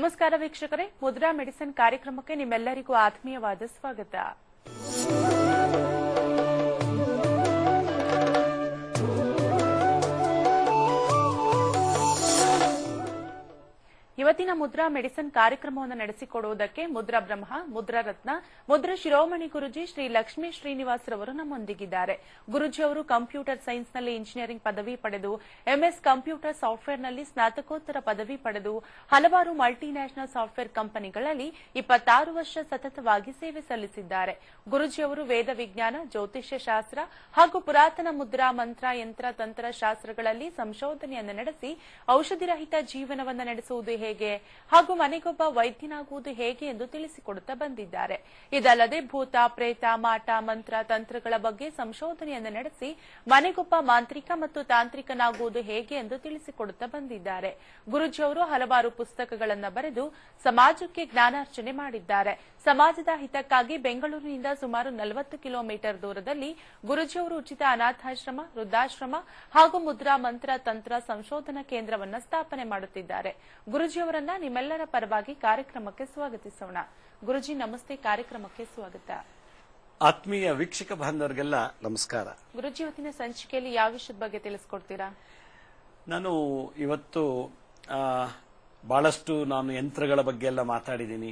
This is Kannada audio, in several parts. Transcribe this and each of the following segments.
ನಮಸ್ಕಾರ ವೀಕ್ಷಕರೇ ಮುದ್ರಾ ಮೆಡಿಸಿನ್ ಕಾರ್ಯಕ್ರಮಕ್ಕೆ ನಿಮ್ಮೆಲ್ಲರಿಗೂ ಆತ್ಮೀಯವಾದ ಸ್ವಾಗತ ಇವತ್ತಿನ ಮುದ್ರಾ ಮೆಡಿಸಿನ್ ಕಾರ್ಯಕ್ರಮವನ್ನು ನಡೆಸಿಕೊಡುವುದಕ್ಕೆ ಮುದ್ರಾ ಬ್ರಹ್ಮ ಮುದ್ರಾ ರತ್ನ ಮುದ್ರಾ ಶಿರೋಮಣಿ ಗುರುಜಿ ಶ್ರೀ ಲಕ್ಷ್ಮೀ ಶ್ರೀನಿವಾಸ್ ರವರು ನಮ್ಮೊಂದಿಗಿದ್ದಾರೆ ಗುರುಜಿ ಅವರು ಕಂಪ್ಯೂಟರ್ ಸೈನ್ಸ್ನಲ್ಲಿ ಇಂಜಿನಿಯರಿಂಗ್ ಪದವಿ ಪಡೆದು ಎಂಎಸ್ ಕಂಪ್ಯೂಟರ್ ಸಾಫ್ಟ್ವೇರ್ನಲ್ಲಿ ಸ್ನಾತಕೋತ್ತರ ಪದವಿ ಪಡೆದು ಹಲವಾರು ಮಲ್ಟಿನ್ಯಾಷನಲ್ ಸಾಫ್ಟ್ವೇರ್ ಕಂಪನಿಗಳಲ್ಲಿ ಇಪ್ಪತ್ತಾರು ವರ್ಷ ಸತತವಾಗಿ ಸೇವೆ ಸಲ್ಲಿಸಿದ್ದಾರೆ ಗುರುಜಿ ಅವರು ವೇದ ವಿಜ್ಞಾನ ಜ್ಯೋತಿಷ್ಯ ಶಾಸ್ತ್ರ ಹಾಗೂ ಪುರಾತನ ಮುದ್ರಾ ಮಂತ್ರ ಯಂತ್ರ ತಂತ್ರ ಶಾಸ್ತ್ರಗಳಲ್ಲಿ ಸಂಶೋಧನೆಯನ್ನು ನಡೆಸಿ ಔಷಧಿರಹಿತ ಜೀವನವನ್ನು ನಡೆಸುವುದು ಹೇಗೆ ಹಾಗೂ ಮನೆಗೊಬ್ಬ ವೈದ್ಯನಾಗುವುದು ಹೇಗೆ ಎಂದು ತಿಳಿಸಿಕೊಡುತ್ತಾ ಬಂದಿದ್ದಾರೆ ಇದಲ್ಲದೆ ಭೂತ ಪ್ರೇತ ಮಾಟ ಮಂತ್ರ ತಂತ್ರಗಳ ಬಗ್ಗೆ ಸಂಶೋಧನೆಯನ್ನು ನಡೆಸಿ ಮನೆಗೊಬ್ಬ ಮಾಂತ್ರಿಕ ಮತ್ತು ತಾಂತ್ರಿಕನಾಗುವುದು ಹೇಗೆ ಎಂದು ತಿಳಿಸಿಕೊಡುತ್ತಾ ಬಂದಿದ್ದಾರೆ ಗುರುಜಿ ಅವರು ಹಲವಾರು ಪುಸ್ತಕಗಳನ್ನು ಬರೆದು ಸಮಾಜಕ್ಕೆ ಜ್ಞಾನಾರ್ಚನೆ ಮಾಡಿದ್ದಾರೆ ಸಮಾಜದ ಹಿತಕ್ಕಾಗಿ ಬೆಂಗಳೂರಿನಿಂದ ಸುಮಾರು ನಲವತ್ತು ಕಿಲೋಮೀಟರ್ ದೂರದಲ್ಲಿ ಗುರುಜಿ ಅವರು ಉಚಿತ ಅನಾಥಾಶ್ರಮ ವೃದ್ಧಾಶ್ರಮ ಹಾಗೂ ಮುದ್ರಾ ಮಂತ್ರ ತಂತ್ರ ಸಂಶೋಧನಾ ಕೇಂದ್ರವನ್ನ ಸ್ಥಾಪನೆ ಮಾಡುತ್ತಿದ್ದಾರೆ ಗುರುಜಿ ಅವರನ್ನ ನಿಮ್ಮೆಲ್ಲರ ಪರವಾಗಿ ಕಾರ್ಯಕ್ರಮಕ್ಕೆ ಸ್ವಾಗತಿಸೋಣ ಗುರುಜಿ ನಮಸ್ತೆ ಕಾರ್ಯಕ್ರಮಕ್ಕೆ ಸ್ವಾಗತ ಆತ್ಮೀಯ ವೀಕ್ಷಕ ಬಾಂಧವರಿಗೆಲ್ಲ ನಮಸ್ಕಾರ ಗುರುಜಿ ಇವತ್ತಿನ ಸಂಚಿಕೆಯಲ್ಲಿ ಯಾವ ವಿಷಯದ ಬಗ್ಗೆ ತಿಳಿಸ್ಕೊಡ್ತೀರಾ ನಾನು ಇವತ್ತು ಆ, ಬಹಳಷ್ಟು ನಾನು ಯಂತ್ರಗಳ ಬಗ್ಗೆ ಎಲ್ಲ ಮಾತಾಡಿದ್ದೀನಿ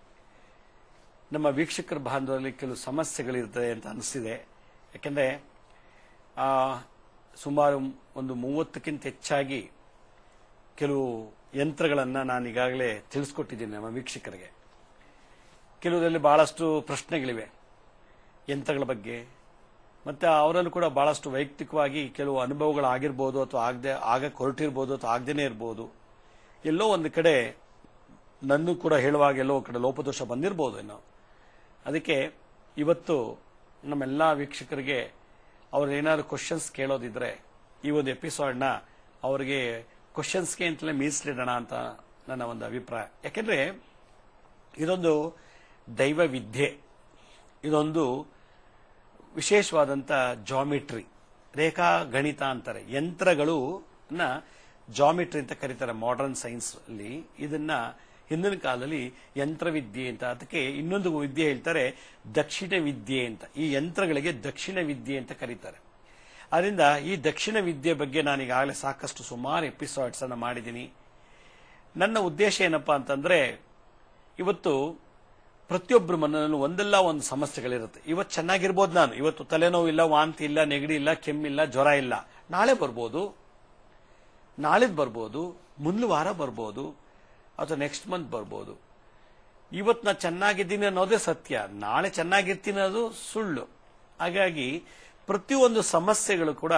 ನಮ್ಮ ವೀಕ್ಷಕರ ಬಾಂಧವರಲ್ಲಿ ಕೆಲವು ಸಮಸ್ಯೆಗಳಿರ್ತದೆ ಅಂತ ಅನಿಸಿದೆ ಯಾಕೆಂದ್ರೆ ಆ, ಸುಮಾರು ಒಂದು ಮೂವತ್ತಕ್ಕಿಂತ ಹೆಚ್ಚಾಗಿ ಕೆಲವು ಯಂತ್ರಗಳನ್ನ ನಾನು ಈಗಾಗಲೇ ತಿಳಿಸ್ಕೊಟ್ಟಿದ್ದೀನಿ ನಮ್ಮ ವೀಕ್ಷಕರಿಗೆ ಕೆಲವರಲ್ಲಿ ಬಹಳಷ್ಟು ಪ್ರಶ್ನೆಗಳಿವೆ ಯಂತ್ರಗಳ ಬಗ್ಗೆ ಮತ್ತೆ ಅವರಲ್ಲೂ ಕೂಡ ಬಹಳಷ್ಟು ವೈಯಕ್ತಿಕವಾಗಿ ಕೆಲವು ಅನುಭವಗಳಾಗಿರ್ಬೋದು ಅಥವಾ ಆಗದೆ ಆಗಕ್ಕೆ ಹೊರಟಿರ್ಬೋದು ಅಥವಾ ಆಗದೇನೆ ಇರ್ಬೋದು ಎಲ್ಲೋ ಒಂದು ಕಡೆ ನನ್ನೂ ಕೂಡ ಹೇಳುವಾಗ ಎಲ್ಲೋ ಒಂದು ಕಡೆ ಲೋಪದೋಷ ಬಂದಿರ್ಬೋದು ಏನೋ ಅದಕ್ಕೆ ಇವತ್ತು ನಮ್ಮೆಲ್ಲ ವೀಕ್ಷಕರಿಗೆ ಅವ್ರು ಏನಾದ್ರು ಕ್ವಶನ್ಸ್ ಕೇಳೋದಿದ್ರೆ ಈ ಒಂದು ಎಪಿಸೋಡ್ನ ಅವರಿಗೆ ಕ್ವಶನ್ಸ್ಗೆ ಅಂತಲೇ ಮೀಸಲಿಡೋಣ ಅಂತ ನನ್ನ ಒಂದು ಅಭಿಪ್ರಾಯ ಯಾಕೆಂದ್ರೆ ಇದೊಂದು ದೈವ ವಿದ್ಯೆ ಇದೊಂದು ವಿಶೇಷವಾದಂತ ಜಾಮಿಟ್ರಿ ರೇಖಾ ಗಣಿತ ಅಂತಾರೆ ಯಂತ್ರಗಳು ಜಾಮಿಟ್ರಿ ಅಂತ ಕರೀತಾರೆ ಮಾಡರ್ನ್ ಸೈನ್ಸ್ ಅಲ್ಲಿ ಇದನ್ನ ಹಿಂದಿನ ಕಾಲದಲ್ಲಿ ಯಂತ್ರವಿದ್ಯೆ ಅಂತ ಅದಕ್ಕೆ ಇನ್ನೊಂದು ವಿದ್ಯೆ ಹೇಳ್ತಾರೆ ದಕ್ಷಿಣ ವಿದ್ಯೆ ಅಂತ ಈ ಯಂತ್ರಗಳಿಗೆ ದಕ್ಷಿಣ ವಿದ್ಯೆ ಅಂತ ಕರೀತಾರೆ ಅದರಿಂದ ಈ ದಕ್ಷಿಣ ವಿದ್ಯೆ ಬಗ್ಗೆ ನಾನು ಈಗಾಗಲೇ ಸಾಕಷ್ಟು ಸುಮಾರು ಎಪಿಸೋಡ್ಸ್ ಅನ್ನ ಮಾಡಿದ್ದೀನಿ ನನ್ನ ಉದ್ದೇಶ ಏನಪ್ಪಾ ಅಂತಂದ್ರೆ ಇವತ್ತು ಪ್ರತಿಯೊಬ್ಬರ ಮನಲ್ಲೂ ಒಂದಲ್ಲ ಒಂದು ಸಮಸ್ಯೆಗಳಿರುತ್ತೆ ಇವತ್ತು ಚೆನ್ನಾಗಿರ್ಬೋದು ನಾನು ಇವತ್ತು ತಲೆನೋವು ಇಲ್ಲ ವಾಂತಿ ಇಲ್ಲ ನೆಗಡಿ ಇಲ್ಲ ಕೆಮ್ಮಿಲ್ಲ ಜ್ವರ ಇಲ್ಲ ನಾಳೆ ಬರ್ಬೋದು ನಾಳಿದ್ ಬರ್ಬೋದು ಮುಂದಿನ ವಾರ ಬರ್ಬೋದು ಅಥವಾ ನೆಕ್ಸ್ಟ್ ಮಂತ್ ಬರ್ಬೋದು ಇವತ್ತು ನಾ ಚೆನ್ನಾಗಿದ್ದೀನಿ ಅನ್ನೋದೇ ಸತ್ಯ ನಾಳೆ ಚೆನ್ನಾಗಿರ್ತೀನಿ ಅನ್ನೋದು ಸುಳ್ಳು ಹಾಗಾಗಿ ಪ್ರತಿಯೊಂದು ಸಮಸ್ಯೆಗಳು ಕೂಡ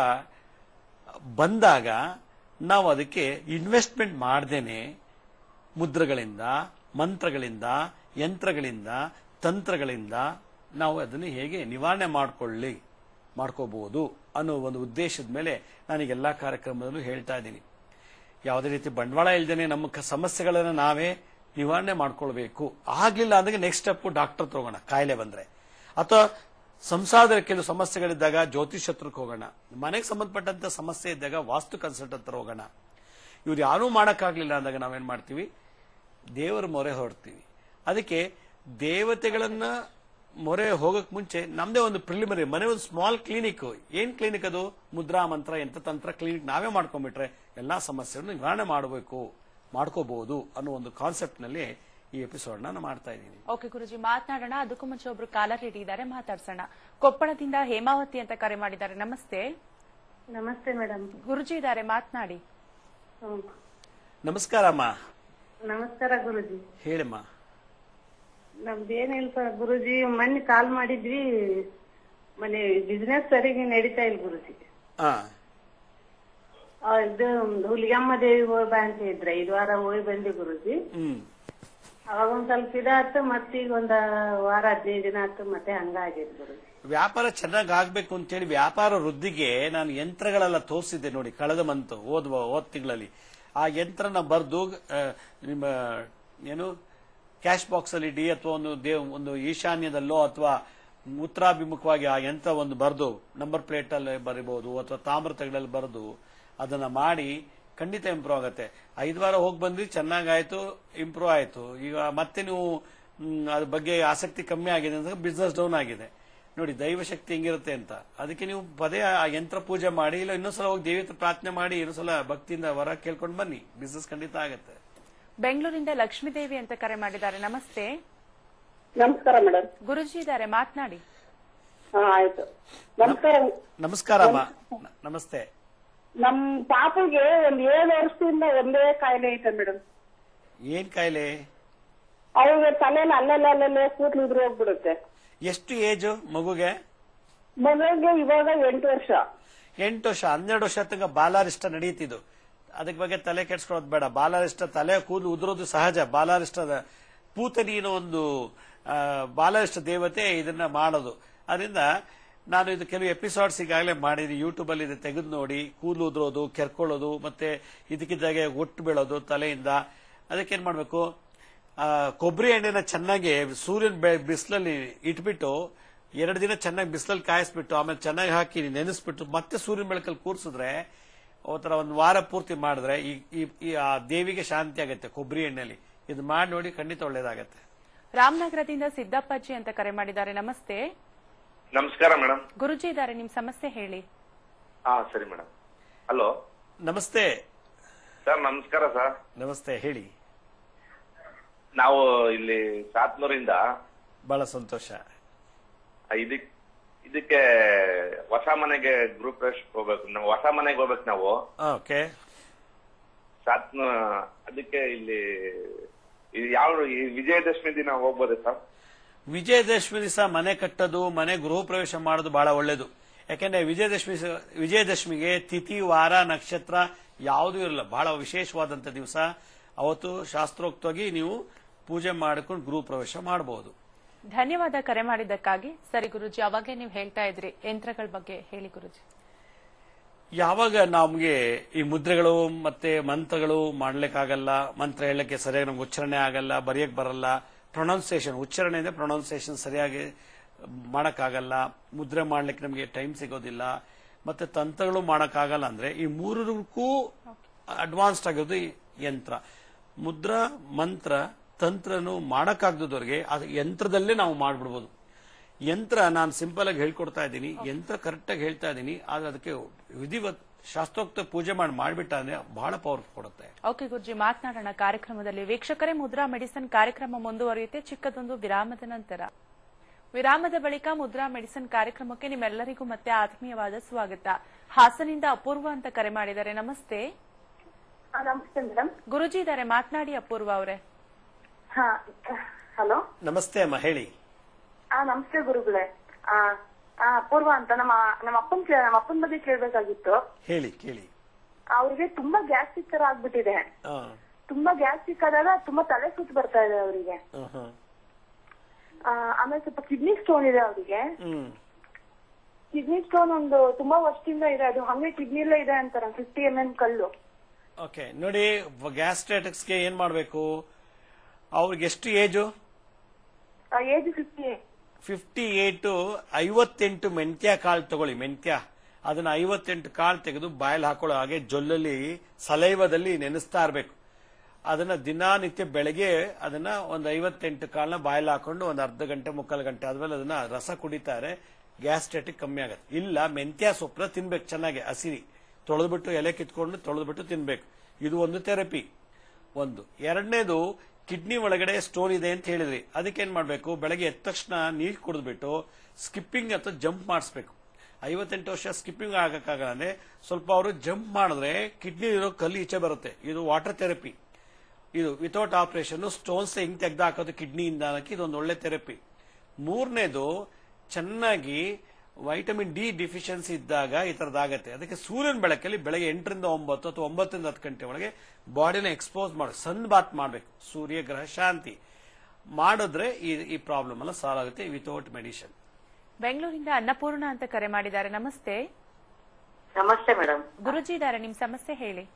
ಬಂದಾಗ ನಾವು ಅದಕ್ಕೆ ಇನ್ವೆಸ್ಟ್ಮೆಂಟ್ ಮಾಡ್ದೇನೆ ಮುದ್ರಗಳಿಂದ ಮಂತ್ರಗಳಿಂದ ಯಂತ್ರಗಳಿಂದ ತಂತ್ರಗಳಿಂದ ನಾವು ಅದನ್ನು ಹೇಗೆ ನಿವಾರಣೆ ಮಾಡಿಕೊಳ್ಳಿ ಮಾಡ್ಕೋಬಹುದು ಅನ್ನೋ ಒಂದು ಉದ್ದೇಶದ ಮೇಲೆ ನಾನೀಗೆಲ್ಲ ಕಾರ್ಯಕ್ರಮದಲ್ಲೂ ಹೇಳ್ತಾ ಇದ್ದೀನಿ ಯಾವುದೇ ರೀತಿ ಬಂಡವಾಳ ಇಲ್ದೇನೆ ನಮ್ಮ ಕ- ಸಮಸ್ಯೆಗಳನ್ನ ನಾವೇ ನಿವಾರಣೆ ಮಾಡ್ಕೊಳ್ಬೇಕು ಆಗ್ಲಿಲ್ಲ ಅಂದ್ರೆ ನೆಕ್ಸ್ಟ್ ಸ್ಟೆಪ್ ಡಾಕ್ಟರ್ ತಗೋಣ ಕಾಯಿಲೆ ಬಂದ್ರೆ ಅಥವಾ ಸಂಸಾರದಲ್ಲಿ ಕೆಲವು ಸಮಸ್ಯೆಗಳಿದ್ದಾಗ ಜ್ಯೋತಿಷ್ ಹತ್ರಕ್ಕೆ ಹೋಗೋಣ ಮನೆಗೆ ಸಂಬಂಧಪಟ್ಟಂತ ಸಮಸ್ಯೆ ಇದ್ದಾಗ ವಾಸ್ತು ಕನ್ಸಲ್ಟ್ ಹತ್ರ ಹೋಗೋಣ ಇವ್ರು ಯಾರೂ ಮಾಡಕ್ಕಾಗ್ಲಿಲ್ಲ ಅಂದಾಗ ನಾವೇನ್ ಮಾಡ್ತೀವಿ ದೇವರ ಮೊರೆ ಹೊರಡ್ತೀವಿ ಅದಕ್ಕೆ ದೇವತೆಗಳನ್ನ ಮೊರೆ ಹೋಗಕ್ ಮುಂಚೆ ನಮ್ದೇ ಒಂದು ಪ್ರಿಲಿಮಿನರಿ ಮನೆ ಒಂದು ಸ್ಮಾಲ್ ಕ್ಲಿನಿಕ್ ಏನ್ ಕ್ಲಿನಿಕ್ ಅದು ಮುದ್ರಾ ಮಂತ್ರ ಯಂತ್ರ ತಂತ್ರ ಕ್ಲಿನಿಕ್ ನಾವೇ ಮಾಡ್ಕೊಂಡ್ಬಿಟ್ರೆ ಎಲ್ಲಾ ಸಮಸ್ಯೆಗಳನ್ನು ನಿವಾರಣೆ ಮಾಡಬೇಕು ಮಾಡ್ಕೋಬಹುದು ಅನ್ನೋ ಒಂದು ಕಾನ್ಸೆಪ್ಟ್ ನಲ್ಲಿ ಈ ಎಪಿಸೋಡ್ ನಾನು ಮಾಡ್ತಾ ಇದ್ದೀನಿ ಓಕೆ ಗುರುಜಿ ಮಾತನಾಡೋಣ ಅದಕ್ಕೂ ಮುಂಚೆ ಒಬ್ರು ಕಾಲರ್ ಹಿಡಿದ್ದಾರೆ ಮಾತಾಡ್ಸೋಣ ಕೊಪ್ಪಳದಿಂದ ಹೇಮಾವತಿ ಅಂತ ಕರೆ ಮಾಡಿದ್ದಾರೆ ನಮಸ್ತೆ ನಮಸ್ತೆ ಮೇಡಮ್ ಗುರುಜಿ ಇದ್ದಾರೆ ಮಾತನಾಡಿ ನಮಸ್ಕಾರ ಅಮ್ಮ ನಮಸ್ಕಾರ ಗುರುಜಿ ಹೇಳಮ್ಮ ನಮ್ದೇನಿಲ್ಪ ಗುರುಜಿ ಮೊನ್ನೆ ಕಾಲ್ ಮಾಡಿದ್ವಿ ಮನೆ ಬಿಸ್ನೆಸ್ ಸರಿಗೆ ನಡೀತಾ ಇಲ್ಲ ಗುರುಜಿ ಆ ಆ, ಇದು ಹುಲಿಗಮ್ಮ ದೇವಿ ಹೋಗಿ ಬಾ ಅಂತ ಇದ್ರ ಐದ್ ವಾರ ಹೋಗಿ ಬಂದಿ ಗುರುಜಿ ಹ್ಮ್ ಅವಾಗ ಒಂದ್ ಸ್ವಲ್ಪ ಇದಾತು ಮತ್ತೀಗ ಒಂದ ವಾರ ಹದಿನೈದು ದಿನ ಆತು ಮತ್ತೆ ಹಂಗಾಗೈತ್ ಗುರುಜಿ ವ್ಯಾಪಾರ ಚೆನ್ನಾಗಿ ಆಗ್ಬೇಕು ಅಂತೇಳಿ ವ್ಯಾಪಾರ ವೃದ್ಧಿಗೆ ನಾನು ಯಂತ್ರಗಳೆಲ್ಲ ತೋರಿಸಿದ್ದೆ ನೋಡಿ ಕಳೆದ ಮಂತ್ ಓದ್ವ ಓದ್ ತಿಂಗಳಲ್ಲಿ ಆ ಯಂತ್ರನ ಬರೆದು ನಿಮ್ಮ ಏನು ಕ್ಯಾಶ್ ಬಾಕ್ಸ್ ಅಲ್ಲಿ ಇಡಿ ಅಥವಾ ಒಂದು ದೇವ್ ಒಂದು ಈಶಾನ್ಯದಲ್ಲೋ ಅಥವಾ ಉತ್ತರಾಭಿಮುಖವಾಗಿ ಆ ಯಂತ್ರ ಒಂದು ಬರೆದು ನಂಬರ್ ಪ್ಲೇಟ್ ಅಲ್ಲಿ ಬರಿಬಹುದು ಅಥವಾ ತಾಮ್ರ ತಗಡಲ್ಲಿ ಬರೆದು ಅದನ್ನ ಮಾಡಿ ಖಂಡಿತ ಇಂಪ್ರೂವ್ ಆಗುತ್ತೆ ಐದು ವಾರ ಹೋಗಿ ಬಂದ್ರಿ ಚೆನ್ನಾಗಾಯ್ತು ಇಂಪ್ರೂವ್ ಆಯ್ತು ಈಗ ಮತ್ತೆ ನೀವು ಮ್, ಅದ್ರ ಬಗ್ಗೆ ಆಸಕ್ತಿ ಕಮ್ಮಿ ಆಗಿದೆ ಅಂದ್ರೆ ಬಿಸ್ನೆಸ್ ಡೌನ್ ಆಗಿದೆ ನೋಡಿ ದೈವಶಕ್ತಿ ಹೆಂಗಿರುತ್ತೆ ಅಂತ ಅದಕ್ಕೆ ನೀವು ಪದೇ ಆ ಯಂತ್ರ ಪೂಜೆ ಮಾಡಿ ಇಲ್ಲ ಇನ್ನೊಂದ್ಸಲ ಹೋಗಿ ದೇವಿ ಹತ್ರ ಪ್ರಾರ್ಥನೆ ಮಾಡಿ ಇನ್ನೊಂದ್ಸಲ ಭಕ್ತಿಯಿಂದ ವರ ಕೇಳ್ಕೊಂಡು ಬನ್ನಿ ಬಿಸ್ನೆಸ್ ಖಂಡಿತ ಆಗುತ್ತೆ ಬೆಂಗಳೂರಿಂದ ಲಕ್ಷ್ಮೀದೇವಿ ಅಂತ ಕರೆ ಮಾಡಿದ್ದಾರೆ ನಮಸ್ತೆ ನಮಸ್ಕಾರ ಮೇಡಮ್ ಗುರುಜಿ ಇದ್ದಾರೆ ಮಾತನಾಡಿ ಹಾ ಆಯ್ತು ನಮಸ್ಕಾರ ನಮಸ್ಕಾರ ಅಮ್ಮ ನ- ನಮಸ್ತೆ ನಮ್ ಪಾಪಗೆ ಒಂದ್ ಏಳು ವರ್ಷದಿಂದ ಒಂದೇ ಕಾಯಿಲೆ ಐತೆ ಮೇಡಮ್ ಏನ್ ಕಾಯಿಲೆ ಅವ್ರಿಗೆ ತಲೆಯಲ್ಲಿ ಅಲ್ಲೆಲ್ಲ ಅಲ್ಲೆಲ್ಲ ಕೂತ್ಲು ಉದುರು ಹೋಗ್ಬಿಡುತ್ತೆ ಎಷ್ಟು ಏಜು ಮಗುಗೆ ಮಗಳಿಗೆ ಇವಾಗ ಎಂಟು ವರ್ಷ ಎಂಟು ವರ್ಷ ಹನ್ನೆರಡು ವರ್ಷ ತನಕ ಬಾಲಾರಿಷ್ಟ ನಡೀತಿದ್ದು ಅದಕ್ಕೆ ಬಗ್ಗೆ ತಲೆ ಕೆಡ್ಸ್ಕೊಳ್ಳೋದು ಬೇಡ ಬಾಲಾರಿಷ್ಟ ತಲೆ ಕೂದಲು ಉದುರೋದು ಸಹಜ ಬಾಲಾರಿಷ್ಟದ ಪೂತನಿನ ಒಂದು ಆ, ಬಾಲಾರಿಷ್ಟ ದೇವತೆ ಇದನ್ನ ಮಾಡೋದು ಅದರಿಂದ ನಾನು ಇದು ಕೆಲವು ಎಪಿಸೋಡ್ಸ್ ಈಗಾಗಲೇ ಮಾಡಿದ್ದೀನಿ ಯೂಟ್ಯೂಬ್ ಅಲ್ಲಿ ಇದು ತೆಗೆದು ನೋಡಿ ಕೂದಲು ಉದುರೋದು ಕೆರ್ಕೊಳ್ಳೋದು ಮತ್ತೆ ಇದಕ್ಕಿದ್ದಾಗೆ ಒಟ್ಟು ಬೀಳೋದು ತಲೆಯಿಂದ ಅದಕ್ಕೇನ್ ಮಾಡ್ಬೇಕು ಆ, ಕೊಬ್ಬರಿ ಎಣ್ಣೆನ ಚೆನ್ನಾಗಿ ಸೂರ್ಯನ ಬೆ- ಬಿಸಿಲಲ್ಲಿ ಇಟ್ಬಿಟ್ಟು ಎರಡು ದಿನ ಚೆನ್ನಾಗಿ ಬಿಸಿಲಲ್ಲಿ ಕಾಯಿಸ್ಬಿಟ್ಟು ಆಮೇಲೆ ಚೆನ್ನಾಗಿ ಹಾಕಿ ನೆನೆಸ್ಬಿಟ್ಟು ಮತ್ತೆ ಸೂರ್ಯನ ಬೆಳಕಲ್ಲಿ ಕೂರ್ಸಿದ್ರೆ ಒಂಥರ ಒಂದು ವಾರ ಪೂರ್ತಿ ಮಾಡಿದ್ರೆ ಈ ಈ- ಈ ಆ ದೇವಿಗೆ ಶಾಂತಿ ಆಗುತ್ತೆ ಕೊಬ್ಬರಿ ಎಣ್ಣೆಲಿ ಇದು ಮಾಡಿ ನೋಡಿ ಖಂಡಿತ ಒಳ್ಳೇದಾಗತ್ತೆ ರಾಮನಗರದಿಂದ ಸಿದ್ದಪ್ಪಾಜಿ ಅಂತ ಕರೆ ಮಾಡಿದ್ದಾರೆ ನಮಸ್ತೆ ನಮಸ್ಕಾರ ಮೇಡಮ್ ಗುರುಜಿ ಇದ್ದಾರೆ ನಿಮ್ ಸಮಸ್ಯೆ ಹೇಳಿ ಹಾ ಸರಿ ಮೇಡಮ್ ಹಲೋ ನಮಸ್ತೆ ಸರ್ ನಮಸ್ಕಾರ ಸರ್ ನಮಸ್ತೆ ಹೇಳಿ ನಾವು ಇಲ್ಲಿ ಸಾತ್ನೂರಿಂದ ಬಹಳ ಸಂತೋಷ ಇದಕ್ ಇದಕ್ಕೆ ಹೊಸ ಮನೆಗೆ ಗ್ರೂಪ್ ಹೋಗ್ಬೇಕು ನಾವು ಹೊಸ ಮನೆಗೆ ಹೋಗ್ಬೇಕು ನಾವು ಓಕೆ ಸಾತ್ನ ಅದಕ್ಕೆ ಇಲ್ಲಿ ಇದು ಯಾವ ಈ ವಿಜಯದಶಮಿ ದಿನ ಹೋಗ್ಬೋದೇ ಸರ್ ವಿಜಯದಶಮಿ ದಿವಸ ಮನೆ ಕಟ್ಟೋದು ಮನೆ ಗೃಹ ಪ್ರವೇಶ ಮಾಡೋದು ಬಹಳ ಒಳ್ಳೇದು ಯಾಕೆಂದ್ರೆ ವಿಜಯದಶಮಿ ಸ- ವಿಜಯದಶಮಿಗೆ ತಿಥಿ ವಾರ ನಕ್ಷತ್ರ ಯಾವುದೂ ಇರಲ್ಲ ಬಹಳ ವಿಶೇಷವಾದಂತ ದಿವಸ ಅವತ್ತು ಶಾಸ್ತ್ರೋಕ್ತವಾಗಿ ನೀವು ಪೂಜೆ ಮಾಡ್ಕೊಂಡು ಗೃಹ ಪ್ರವೇಶ ಮಾಡಬಹುದು ಧನ್ಯವಾದ ಕರೆ ಮಾಡಿದ್ದಕ್ಕಾಗಿ ಸರಿ ಗುರುಜಿ ಅವಾಗೇ ನೀವು ಹೇಳ್ತಾ ಇದ್ರಿ ಯಂತ್ರಗಳ ಬಗ್ಗೆ ಹೇಳಿ ಗುರುಜಿ ಯಾವಾಗ ನಮಗೆ ಈ ಮುದ್ರೆಗಳು ಮತ್ತೆ ಮಂತ್ರಗಳು ಮಾಡ್ಲಿಕ್ಕಾಗಲ್ಲ ಮಂತ್ರ ಹೇಳಕ್ಕೆ ಸರಿಯಾಗಿ ನಮ್ಗೆ ಉಚ್ಚಾರಣೆ ಆಗಲ್ಲ ಬರೆಯಕ್ ಬರಲ್ಲ ಪ್ರೊನೌನ್ಸಿಯೇಷನ್ ಉಚ್ಚಾರಣೆ ಅಂದ್ರೆ ಪ್ರೊನೌನ್ಸಿಯೇಷನ್ ಸರಿಯಾಗಿ ಮಾಡಕ್ಕಾಗಲ್ಲ ಮುದ್ರೆ ಮಾಡ್ಲಿಕ್ಕೆ ನಮಗೆ ಟೈಮ್ ಸಿಗೋದಿಲ್ಲ ಮತ್ತೆ ತಂತ್ರಗಳು ಮಾಡಕ್ಕಾಗಲ್ಲ ಅಂದ್ರೆ ಈ ಮೂರಕ್ಕೂ ಅಡ್ವಾನ್ಸ್ಡ್ ಆಗಿರೋದು ಈ ಯಂತ್ರ ಮುದ್ರಾ ಮಂತ್ರ ತಂತ್ರನು ಮಾಡಕ್ಕಾಗದವ್ರಿಗೆ ಅದು ಯಂತ್ರದಲ್ಲೇ ನಾವು ಮಾಡ್ಬಿಡ್ಬೋದು ಯಂತ್ರ ನಾನು ಸಿಂಪಲ್ ಆಗಿ ಹೇಳ್ಕೊಡ್ತಾ ಇದ್ದೀನಿ ಯಂತ್ರ ಕರೆಕ್ಟ್ ಆಗಿ ಹೇಳ್ತಾ ಇದ್ದೀನಿ ಆದ್ರೆ ಅದಕ್ಕೆ ವಿಧಿವತ್ ಶಾಸ್ತ್ರೋಕ್ತ ಪೂಜೆ ಮಾಡಿ ಮಾಡ್ಬಿಟ್ಟ ಅಂದ್ರೆ ಬಹಳ ಪವರ್ ಕೊಡುತ್ತೆ ಓಕೆ ಗುರುಜಿ ಮಾತನಾಡೋಣ ಕಾರ್ಯಕ್ರಮದಲ್ಲಿ ವೀಕ್ಷಕರೇ ಮುದ್ರಾ ಮೆಡಿಸಿನ್ ಕಾರ್ಯಕ್ರಮ ಮುಂದುವರಿಯುತ್ತೆ ಚಿಕ್ಕದೊಂದು ವಿರಾಮದ ನಂತರ ವಿರಾಮದ ಬಳಿಕ ಮುದ್ರಾ ಮೆಡಿಸಿನ್ ಕಾರ್ಯಕ್ರಮಕ್ಕೆ ನಿಮ್ಮೆಲ್ಲರಿಗೂ ಮತ್ತೆ ಆತ್ಮೀಯವಾದ ಸ್ವಾಗತ ಹಾಸನಿಂದ ಅಪೂರ್ವ ಅಂತ ಕರೆ ಮಾಡಿದ್ದಾರೆ ನಮಸ್ತೆ ನಮಸ್ತೆ ಮೇಡಮ್ ಗುರುಜಿ ಇದ್ದಾರೆ ಮಾತನಾಡಿ ಅಪೂರ್ವ ಅವರೇ ಹಾ ಹಲೋ ನಮಸ್ತೆ ಅಮ್ಮ ಹೇಳಿ ಆ ನಮಸ್ತೆ ಗುರುಗಳೇ ಆ ಆ, ಪೂರ್ವ ಅಂತ ನಮ್ಮ ನಮ್ಮ ಅಪ್ಪನ್ ಕೇ- ನಮ್ಮ ಅಪ್ಪನ ಬಗ್ಗೆ ಕೇಳ್ಬೇಕಾಗಿತ್ತು ಹೇಳಿ ಕೇಳಿ ಅವ್ರಿಗೆ ತುಂಬಾ ಗ್ಯಾಸ್ಟ್ರಿಕ್ ತರ ಆಗ್ಬಿಟ್ಟಿದೆ ಆ, ತುಂಬಾ ಗ್ಯಾಸ್ಟ್ರಿಕ್ ಆದಾಗ ತುಂಬಾ ತಲೆ ಸುತ್ತು ಬರ್ತಾ ಇದೆ ಅವರಿಗೆ ಆ, ಹ. ಆಮೇಲೆ ಸ್ವಲ್ಪ ಕಿಡ್ನಿ ಸ್ಟೋನ್ ಇದೆ ಅವರಿಗೆ ಹ್ಮ್ ಕಿಡ್ನಿ ಸ್ಟೋನ್ ಒಂದು ತುಂಬಾ ವರ್ಷದಿಂದ ಇದೆ ಅದು ಹಂಗೆ ಕಿಡ್ನಿಲೇ ಇದೆ ಅಂತಾರ ಫಿಫ್ಟಿ ಎಂ ಎಂ ಕಲ್ಲು ಓಕೆ ನೋಡಿ ಗ್ಯಾಸ್ಟ್ರಾಟಿಕ್ಸ್ಗೆ ಏನ್ ಮಾಡಬೇಕು ಅವ್ರಿಗೆ ಎಷ್ಟು ಏಜು ಏಜ್ ಫಿಫ್ಟಿ ಫಿಫ್ಟಿ ಏಟು ಐವತ್ತೆಂಟು ಮೆಂತ್ಯ ಕಾಳು ತಗೊಳ್ಳಿ ಮೆಂತ್ಯ ಅದನ್ನ ಐವತ್ತೆಂಟು ಕಾಳು ತೆಗೆದು ಬಾಯಲ್ಲಿ ಹಾಕೊಳ್ಳೋ ಹಾಗೆ ಜೊಲ್ಲಲ್ಲಿ ಸಲೈವದಲ್ಲಿ ನೆನೆಸ್ತಾ ಇರಬೇಕು ಅದನ್ನ ದಿನಾನಿತ್ಯ ಬೆಳಗ್ಗೆ ಅದನ್ನ ಒಂದು ಐವತ್ತೆಂಟು ಕಾಳನ್ನ ಬಾಯಲ್ಲಿ ಹಾಕೊಂಡು ಒಂದು ಅರ್ಧ ಗಂಟೆ ಮುಕ್ಕಾಲು ಗಂಟೆ ಆದ್ಮೇಲೆ ಅದನ್ನ ರಸ ಕುಡಿತಾರೆ ಗ್ಯಾಸ್ಟ್ರೆಟಿಕ್ ಕಮ್ಮಿ ಆಗುತ್ತೆ ಇಲ್ಲ ಮೆಂತ್ಯ ಸೊಪ್ಪನ್ನ ತಿನ್ಬೇಕು ಚೆನ್ನಾಗಿ ಹಸಿರಿ ತೊಳೆದ್ಬಿಟ್ಟು ಎಲೆ ಕಿತ್ಕೊಂಡು ತೊಳೆದ್ಬಿಟ್ಟು ತಿನ್ಬೇಕು ಇದು ಒಂದು ಥೆರಪಿ ಒಂದು ಎರಡನೇದು ಕಿಡ್ನಿ ಒಳಗಡೆ ಸ್ಟೋನ್ ಇದೆ ಅಂತ ಹೇಳಿದ್ರಿ ಅದಕ್ಕೇನ್ ಮಾಡ್ಬೇಕು ಬೆಳಗ್ಗೆ ಎದ್ದ ತಕ್ಷಣ ನೀರು ಕುಡಿದ್ಬಿಟ್ಟು ಸ್ಕಿಪ್ಪಿಂಗ್ ಅಥವಾ ಜಂಪ್ ಮಾಡಿಸ್ಬೇಕು ಐವತ್ತೆಂಟು ವರ್ಷ ಸ್ಕಿಪ್ಪಿಂಗ್ ಆಗಕ್ಕಾಗಲ್ಲ ಅಂದ್ರೆ ಸ್ವಲ್ಪ ಅವರು ಜಂಪ್ ಮಾಡಿದ್ರೆ ಕಿಡ್ನಿ ಇರೋ ಕಲ್ಲು ಈಚೆ ಬರುತ್ತೆ ಇದು ವಾಟರ್ ಥೆರಪಿ ಇದು ವಿತೌಟ್ ಆಪರೇಷನ್ ಸ್ಟೋನ್ಸ್ ಹೆಂಗ್ ತೆಗ್ದು ಹಾಕೋದು ಕಿಡ್ನಿಯಿಂದ ಅನ್ನೋಕೆ ಇದೊಂದು ಒಳ್ಳೆ ಥೆರಪಿ ಮೂರನೇದು ಚೆನ್ನಾಗಿ ವೈಟಮಿನ್ ಡಿ ಡಿಫಿಷಿಯನ್ಸಿ ಇದ್ದಾಗ ಈ ತರದಾಗತ್ತೆ ಅದಕ್ಕೆ ಸೂರ್ಯನ ಬೆಳಕಲ್ಲಿ ಬೆಳಗ್ಗೆ ಎಂಟರಿಂದ ಒಂಬತ್ತು ಅಥವಾ ಒಂಬತ್ತರಿಂದ ಹತ್ತು ಗಂಟೆ ಒಳಗೆ ಬಾಡಿನ ಎಕ್ಸ್ಪೋಸ್ ಮಾಡಿ ಸನ್ ಬಾತ್ ಮಾಡಬೇಕು ಸೂರ್ಯ ಗ್ರಹ ಶಾಂತಿ ಮಾಡಿದ್ರೆ ಈ ಈ ಪ್ರಾಬ್ಲಮ್ ಎಲ್ಲ ಸಾಲ್ವ್ ಆಗುತ್ತೆ ವಿತೌಟ್ ಮೆಡಿಷನ್ ಬೆಂಗಳೂರಿಂದ ಅನ್ನಪೂರ್ಣ ಅಂತ ಕರೆ ಮಾಡಿದ್ದಾರೆ ನಮಸ್ತೆ ನಮಸ್ತೆ ಮೇಡಮ್ ಗುರುಜಿ ಇದ್ದಾರೆ ನಿಮ್ ಸಮಸ್ಯೆ ಹೇಳಿ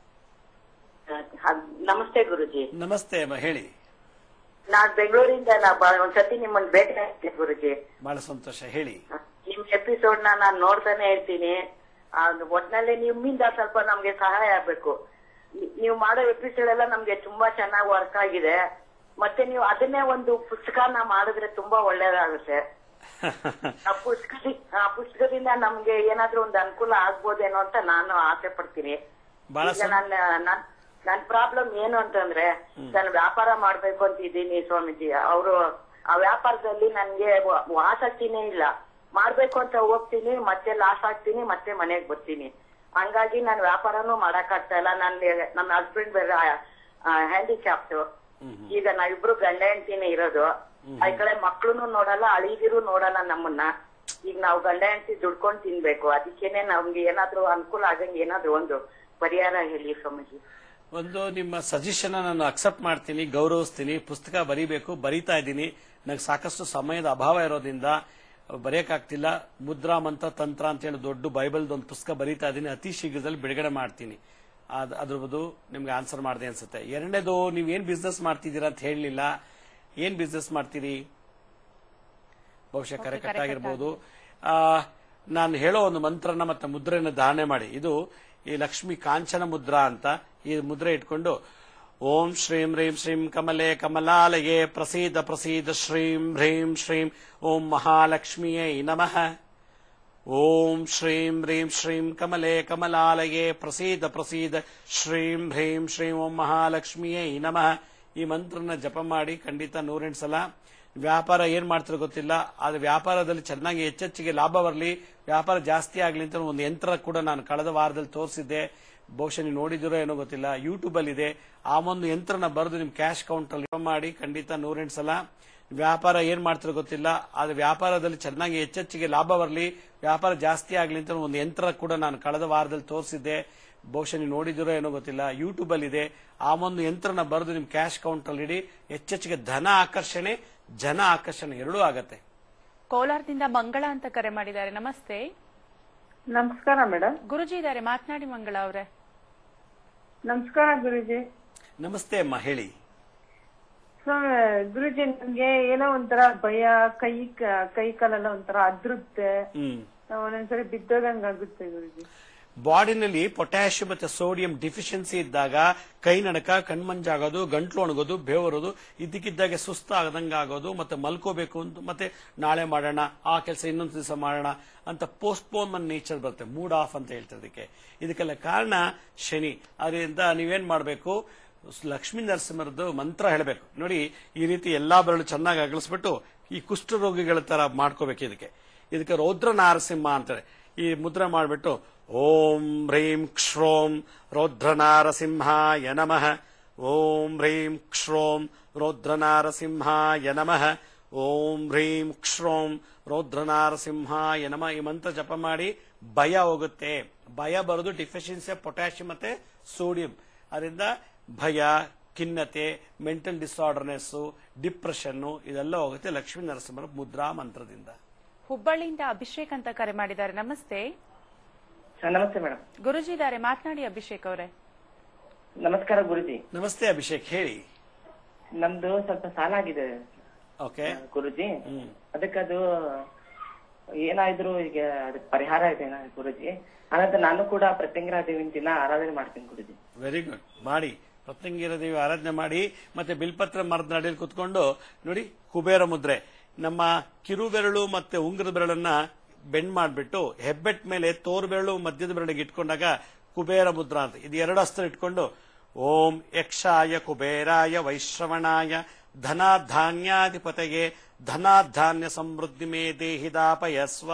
ನಮಸ್ತೆ ಗುರುಜಿ ನಮಸ್ತೆ ಅಮ್ಮ ಹೇಳಿ ನಾನ್ ಬೆಂಗಳೂರಿಂದ ನಾ ಬ- ಒಂದ್ಸತಿ ನಿಮ್ಮನ್ನ ಭೇಟಿ ಆಗ್ತೀನಿ ಗುರುಜಿ ಬಹಳ ಸಂತೋಷ ಹೇಳಿ ನಿಮ್ ಎಪಿಸೋಡ್ ನ ನಾನ್ ನೋಡ್ತಾನೆ ಇರ್ತೀನಿ ಅದು ಒಟ್ನಲ್ಲಿ ನಿಮ್ಮಿಂದ ಸ್ವಲ್ಪ ನಮ್ಗೆ ಸಹಾಯ ಆಗ್ಬೇಕು ನೀ- ನೀವು ಮಾಡೋ ಎಪಿಸೋಡ್ ಎಲ್ಲ ನಮ್ಗೆ ತುಂಬಾ ಚೆನ್ನಾಗಿ ವರ್ಕ್ ಆಗಿದೆ ಮತ್ತೆ ನೀವು ಅದನ್ನೇ ಒಂದು ಪುಸ್ತಕನ ಮಾಡಿದ್ರೆ ತುಂಬಾ ಒಳ್ಳೇದಾಗುತ್ತೆ ಆ ಪುಸ್ತಕ ಆ ಪುಸ್ತಕದಿಂದ ನಮ್ಗೆ ಏನಾದ್ರೂ ಒಂದು ಅನುಕೂಲ ಆಗ್ಬೋದೇನೋ ಅಂತ ನಾನು ಆಸೆ ಪಡ್ತೀನಿ ಬಹಳ ಈಗ ನನ್ನ ನನ್ ನನ್ ಪ್ರಾಬ್ಲಮ್ ಏನು ಅಂತಂದ್ರೆ ನಾನು ವ್ಯಾಪಾರ ಮಾಡ್ಬೇಕು ಅಂತ ಇದ್ದೀನಿ ಸ್ವಾಮೀಜಿ ಅವರು ಆ ವ್ಯಾಪಾರದಲ್ಲಿ ನನ್ಗೆ ವ- ಆಸಕ್ತಿನೇ ಇಲ್ಲ ಮಾಡ್ಬೇಕು ಅಂತ ಹೋಗ್ತೀನಿ ಮತ್ತೆ ಲಾಸ್ ಆಗ್ತೀನಿ ಮತ್ತೆ ಮನೆಗ್ ಬರ್ತೀನಿ ಹಂಗಾಗಿ ನಾನು ವ್ಯಾಪಾರನೂ ಮಾಡಕ್ ಆಗ್ತಾ ಇಲ್ಲ ನನ್ ನಮ್ಮ ಹಸ್ಬೆಂಡ್ ಬೇರೆ ಹ್ಯಾಂಡಿಕ್ಯಾಪ್ಟ್ ಈಗ ನಾವಿಬ್ರು ಗಂಡ ಹೆಂಡತಿನೇ ಇರೋದು ಆ ಕಡೆ ಮಕ್ಳುನು ನೋಡಲ್ಲ ಅಳಿದಿರು ನೋಡಲ್ಲ ನಮ್ಮನ್ನ ಈಗ ನಾವು ಗಂಡ ಹೆಂಡತಿ ದುಡ್ಕೊಂಡ್ ತಿನ್ಬೇಕು ಅದಕ್ಕೇನೆ ನಮ್ಗೆ ಏನಾದ್ರೂ ಅನುಕೂಲ ಆಗಂಗೆ ಏನಾದ್ರೂ ಒಂದು ಪರಿಹಾರ ಹೇಳಿ ಸ್ವಾಮೀಜಿ ಒಂದು ನಿಮ್ಮ ಸಜೆಷನ್ ನಾನು ಅಕ್ಸೆಪ್ಟ್ ಮಾಡ್ತೀನಿ ಗೌರವಿಸ್ತೀನಿ ಪುಸ್ತಕ ಬರೀಬೇಕು ಬರೀತಾ ಇದ್ದೀನಿ ನನಗೆ ಸಾಕಷ್ಟು ಸಮಯದ ಅಭಾವ ಇರೋದ್ರಿಂದ ಬರೆಯಕ್ಕಾಗ್ತಿಲ್ಲ ಮುದ್ರಾ ಮಂತ್ರ ತಂತ್ರ ಅಂತ ಹೇಳಿ ದೊಡ್ಡ ಬೈಬಲ್ದು ಒಂದು ಪುಸ್ತಕ ಬರೀತಾ ಇದ್ದೀನಿ ಅತಿ ಶೀಘ್ರದಲ್ಲಿ ಬಿಡುಗಡೆ ಮಾಡ್ತೀನಿ ಅದ್- ಅದ್ರ ಬದು ನಿಮ್ಗೆ ಆನ್ಸರ್ ಮಾಡಿದೆ ಅನ್ಸುತ್ತೆ ಎರಡನೇದು ನೀವೇನ್ ಬಿಸ್ನೆಸ್ ಮಾಡ್ತಿದ್ದೀರಾ ಅಂತ ಹೇಳಲಿಲ್ಲ ಏನ್ ಬಿಸ್ನೆಸ್ ಮಾಡ್ತೀರಿ ಬಹುಶಃ ಕರೆ ಕಟ್ಟಾಗಿರ್ಬೋದು ಆ, ನಾನು ಹೇಳೋ ಒಂದು ಮಂತ್ರನ ಮತ್ತೆ ಮುದ್ರೆನ ಧಾರಣೆ ಮಾಡಿ ಇದು ಈ ಲಕ್ಷ್ಮಿ ಕಾಂಚನ ಮುದ್ರಾ ಅಂತ ಈ ಮುದ್ರೆ ಇಟ್ಕೊಂಡು ಓಂ ಶ್ರೀಂ ಹ್ರೀಂ ಶ್ರೀಂ ಕಮಲೆ ಕಮಲಾಲಯೇ ಪ್ರಸೀದ ಪ್ರಸೀದ ಶ್ರೀಂ ಹ್ರೀಂ ಶ್ರೀಂ ಓಂ ಮಹಾಲಕ್ಷ್ಮಿಯೇ ನಮಃ ಓಂ ಶ್ರೀಂ ಹ್ರೀಂ ಶ್ರೀಂ ಕಮಲೆ ಕಮಲಾಲಯೇ ಪ್ರಸೀದ ಪ್ರಸೀದ ಶ್ರೀಂ ಹ್ರೀಂ ಶ್ರೀಂ ಓಂ ಮಹಾಲಕ್ಷ್ಮಿಯೇ ನಮಃ ಈ ಮಂತ್ರನ ಜಪ ಮಾಡಿ ಖಂಡಿತ ನೂರೆಂಟು ಸಲ ವ್ಯಾಪಾರ ಏನ್ ಮಾಡ್ತಿರೋ ಗೊತ್ತಿಲ್ಲ ಆದ್ರೆ ವ್ಯಾಪಾರದಲ್ಲಿ ಚೆನ್ನಾಗಿ ಹೆಚ್ಚೆಚ್ಚಿಗೆ ಲಾಭ ಬರಲಿ ವ್ಯಾಪಾರ ಜಾಸ್ತಿ ಆಗ್ಲಿ ಅಂತ ಒಂದು ಯಂತ್ರ ಕೂಡ ನಾನು ಕಳೆದ ವಾರದಲ್ಲಿ ತೋರಿಸಿದ್ದೆ ಬಹುಶಃ ನೀವು ನೋಡಿದಿರೋ ಏನೋ ಗೊತ್ತಿಲ್ಲ ಯೂಟ್ಯೂಬ್ ಅಲ್ಲಿ ಇದೆ ಆ ಒಂದು ಯಂತ್ರನ ಬರೆದು ನಿಮ್ ಕ್ಯಾಶ್ ಕೌಂಟರ್ ಅಲ್ಲಿ ಜಪ ಮಾಡಿ ಖಂಡಿತ ನೂರೆಂಟು ಸಲ ವ್ಯಾಪಾರ ಏನ್ ಮಾಡ್ತಿರೋ ಗೊತ್ತಿಲ್ಲ ಆದ್ರೆ ವ್ಯಾಪಾರದಲ್ಲಿ ಚೆನ್ನಾಗಿ ಹೆಚ್ಚೆಚ್ಚಿಗೆ ಲಾಭ ಬರಲಿ ವ್ಯಾಪಾರ ಜಾಸ್ತಿ ಆಗ್ಲಿ ಅಂತ ಒಂದು ಯಂತ್ರ ಕೂಡ ನಾನು ಕಳೆದ ವಾರದಲ್ಲಿ ತೋರಿಸಿದ್ದೆ ಬಹುಶಃ ನೀವು ನೋಡಿದಿರೋ ಏನೋ ಗೊತ್ತಿಲ್ಲ ಯೂಟ್ಯೂಬ್ ಅಲ್ಲಿ ಇದೆ ಆ ಒಂದು ಯಂತ್ರನ ಬರೆದು ನಿಮ್ ಕ್ಯಾಶ್ ಕೌಂಟರ್ ಅಲ್ಲಿ ಇಡಿ ಹೆಚ್ಚೆಚ್ಚಿಗೆ ಧನ ಆಕರ್ಷಣೆ ಜನ ಆಕರ್ಷಣೆ ಎರಡೂ ಆಗತ್ತೆ ಕೋಲಾರದಿಂದ ಮಂಗಳ ಅಂತ ಕರೆ ಮಾಡಿದ್ದಾರೆ ನಮಸ್ತೆ ನಮಸ್ಕಾರ ಮೇಡಮ್ ಗುರುಜಿ ಇದ್ದಾರೆ ಮಾತನಾಡಿ ಮಂಗಳ ಅವರೇ ನಮಸ್ಕಾರ ಗುರುಜಿ ನಮಸ್ತೆ ಅಮ್ಮ ಹೇಳಿ ಸೊ ಗುರುಜಿ ನನ್ಗೆ ಏನೋ ಒಂಥರ ಭಯ ಕೈ ಕ- ಕೈ ಕಾಲೆಲ್ಲ ಒಂಥರ ಅದ್ರುತ್ತೆ ಹ್ಮ್ ಒಂದೊಂದ್ಸರಿ ಬಿದ್ದೋದಂಗ್ ಆಗುತ್ತೆ ಗುರುಜಿ ಬಾಡಿನಲ್ಲಿ ಪೊಟ್ಯಾಷಿಯಂ ಮತ್ತೆ ಸೋಡಿಯಂ ಡಿಫಿಷಿಯನ್ಸಿ ಇದ್ದಾಗ ಕೈ ನಡಕ ಕಣ್ಮಂಜಾಗೋದು ಗಂಟ್ಲು ಒಣಗೋದು ಬೇವರೋದು ಇದ್ದಕ್ಕಿದ್ದಾಗೆ ಸುಸ್ತಾಗದಂಗೆ ಆಗೋದು ಮತ್ತೆ ಮಲ್ಕೋಬೇಕು ಅಂತ ಮತ್ತೆ ನಾಳೆ ಮಾಡೋಣ ಆ ಕೆಲಸ ಇನ್ನೊಂದು ದಿವಸ ಮಾಡೋಣ ಅಂತ ಪೋಸ್ಟ್ಪೋನ್ಮೆಂಟ್ ನೇಚರ್ ಬರುತ್ತೆ ಮೂಡ್ ಆಫ್ ಅಂತ ಹೇಳ್ತಾರೆ ಇದಕ್ಕೆ ಇದಕ್ಕೆಲ್ಲ ಕಾರಣ ಶನಿ ಅದರಿಂದ ನೀವೇನ್ ಮಾಡಬೇಕು ಲಕ್ಷ್ಮೀ ನರಸಿಂಹರದ್ದು ಮಂತ್ರ ಹೇಳಬೇಕು ನೋಡಿ ಈ ರೀತಿ ಎಲ್ಲಾ ಬೆರಳು ಚೆನ್ನಾಗಿ ಅಗಲಿಸ್ಬಿಟ್ಟು ಈ ಕುಷ್ಠರೋಗಿಗಳ ತರ ಮಾಡ್ಕೋಬೇಕು ಇದಕ್ಕೆ ಇದಕ್ಕೆ ರೌದ್ರ ನಾರಸಿಂಹ ಅಂತಾರೆ ಈ ಮುದ್ರೆ ಮಾಡಿಬಿಟ್ಟು ಓಂ ಹ್ರೀಂ ಕ್ಷೋಂ ರೌದ್ರ ನಾರಸಿಂಹಾಯ ನಮಃ ಓಂ ಹ್ರೀಂ ಕ್ಷೋಂ ರೌದ್ರ ನಾರಸಿಂಹಾಯ ನಮಃ ಓಂ ಹ್ರೀಂ ಕ್ಷೋಂ ರೌದ್ರ ನಾರಸಿಂಹಾಯ ನಮಃ ಈ ಮಂತ್ರ ಜಪ ಮಾಡಿ ಭಯ ಹೋಗುತ್ತೆ ಭಯ ಬರೋದು ಡಿಫಿಷಿಯನ್ಸಿ ಆಫ್ ಪೊಟ್ಯಾಷಿಯಂ ಮತ್ತೆ ಸೋಡಿಯಂ ಅದರಿಂದ ಭಯ ಖಿನ್ನತೆ ಮೆಂಟಲ್ ಡಿಸಾರ್ಡರ್ನೆಸ್ ಡಿಪ್ರೆಷನ್ ಇದೆಲ್ಲ ಹೋಗುತ್ತೆ ಲಕ್ಷ್ಮೀ ನರಸಿಂಹರ ಮುದ್ರಾ ಮಂತ್ರದಿಂದ ಹುಬ್ಬಳ್ಳಿಯಿಂದ ಅಭಿಷೇಕ್ ಅಂತ ಕರೆ ಮಾಡಿದ್ದಾರೆ ನಮಸ್ತೆ ನಮಸ್ತೆ ಮೇಡಮ್ ಗುರುಜಿ ಇದ್ದಾರೆ ಮಾತನಾಡಿ ಅಭಿಷೇಕ್ ಅವರೇ ನಮಸ್ಕಾರ ಗುರುಜಿ ನಮಸ್ತೆ ಅಭಿಷೇಕ್ ಹೇಳಿ ನಮ್ದು ಸ್ವಲ್ಪ ಸಾಲ ಆಗಿದೆ ಓಕೆ ಗುರುಜಿ ಹ್ಮ್ ಅದಕ್ಕದು ಏನಾದ್ರು ಈಗ ಅದಕ್ಕೆ ಪರಿಹಾರ ಇದೆ ಗುರುಜಿ ಅನಂತರ ನಾನು ಕೂಡ ಪ್ರತ್ಯಂಗರ ದೇವಿನ ದಿನ ಆರಾಧನೆ ಮಾಡ್ತೀನಿ ಗುರುಜಿ ವೆರಿ ಗುಡ್ ಮಾಡಿ ಪ್ರತ್ಯಂಗಿರ ದೇವಿ ಆರಾಧನೆ ಮಾಡಿ ಮತ್ತೆ ಬಿಲ್ಪತ್ರ ಮರದ ನಡಿಯಲ್ಲಿ ಕುತ್ಕೊಂಡು ನೋಡಿ ಕುಬೇರ ಮುದ್ರೆ ನಮ್ಮ ಕಿರು ಬೆರಳು ಮತ್ತೆ ಉಂಗುರದ ಬೆರಳನ್ನ ಬೆಂಡ್ ಮಾಡ್ಬಿಟ್ಟು ಹೆಬ್ಬೆಟ್ ಮೇಲೆ ತೋರು ಬೆರಳು ಮಧ್ಯದ ಬೆರಳಿಗೆ ಇಟ್ಕೊಂಡಾಗ ಕುಬೇರ ಮುದ್ರಾ ಅಂತ ಇದು ಎರಡು ಅಸ್ತ್ರ ಇಟ್ಕೊಂಡು ಓಂ ಯಕ್ಷಾಯ ಕುಬೇರಾಯ ವೈಶ್ರವಣಾಯ ಧನಾಧಾನ್ಯಾಧಿಪತೆಗೆ ಧನಾಧಾನ್ಯ ಸಮೃದ್ಧಿ ಮೇ ದೇಹಿದಾಪಯ ಸ್ವ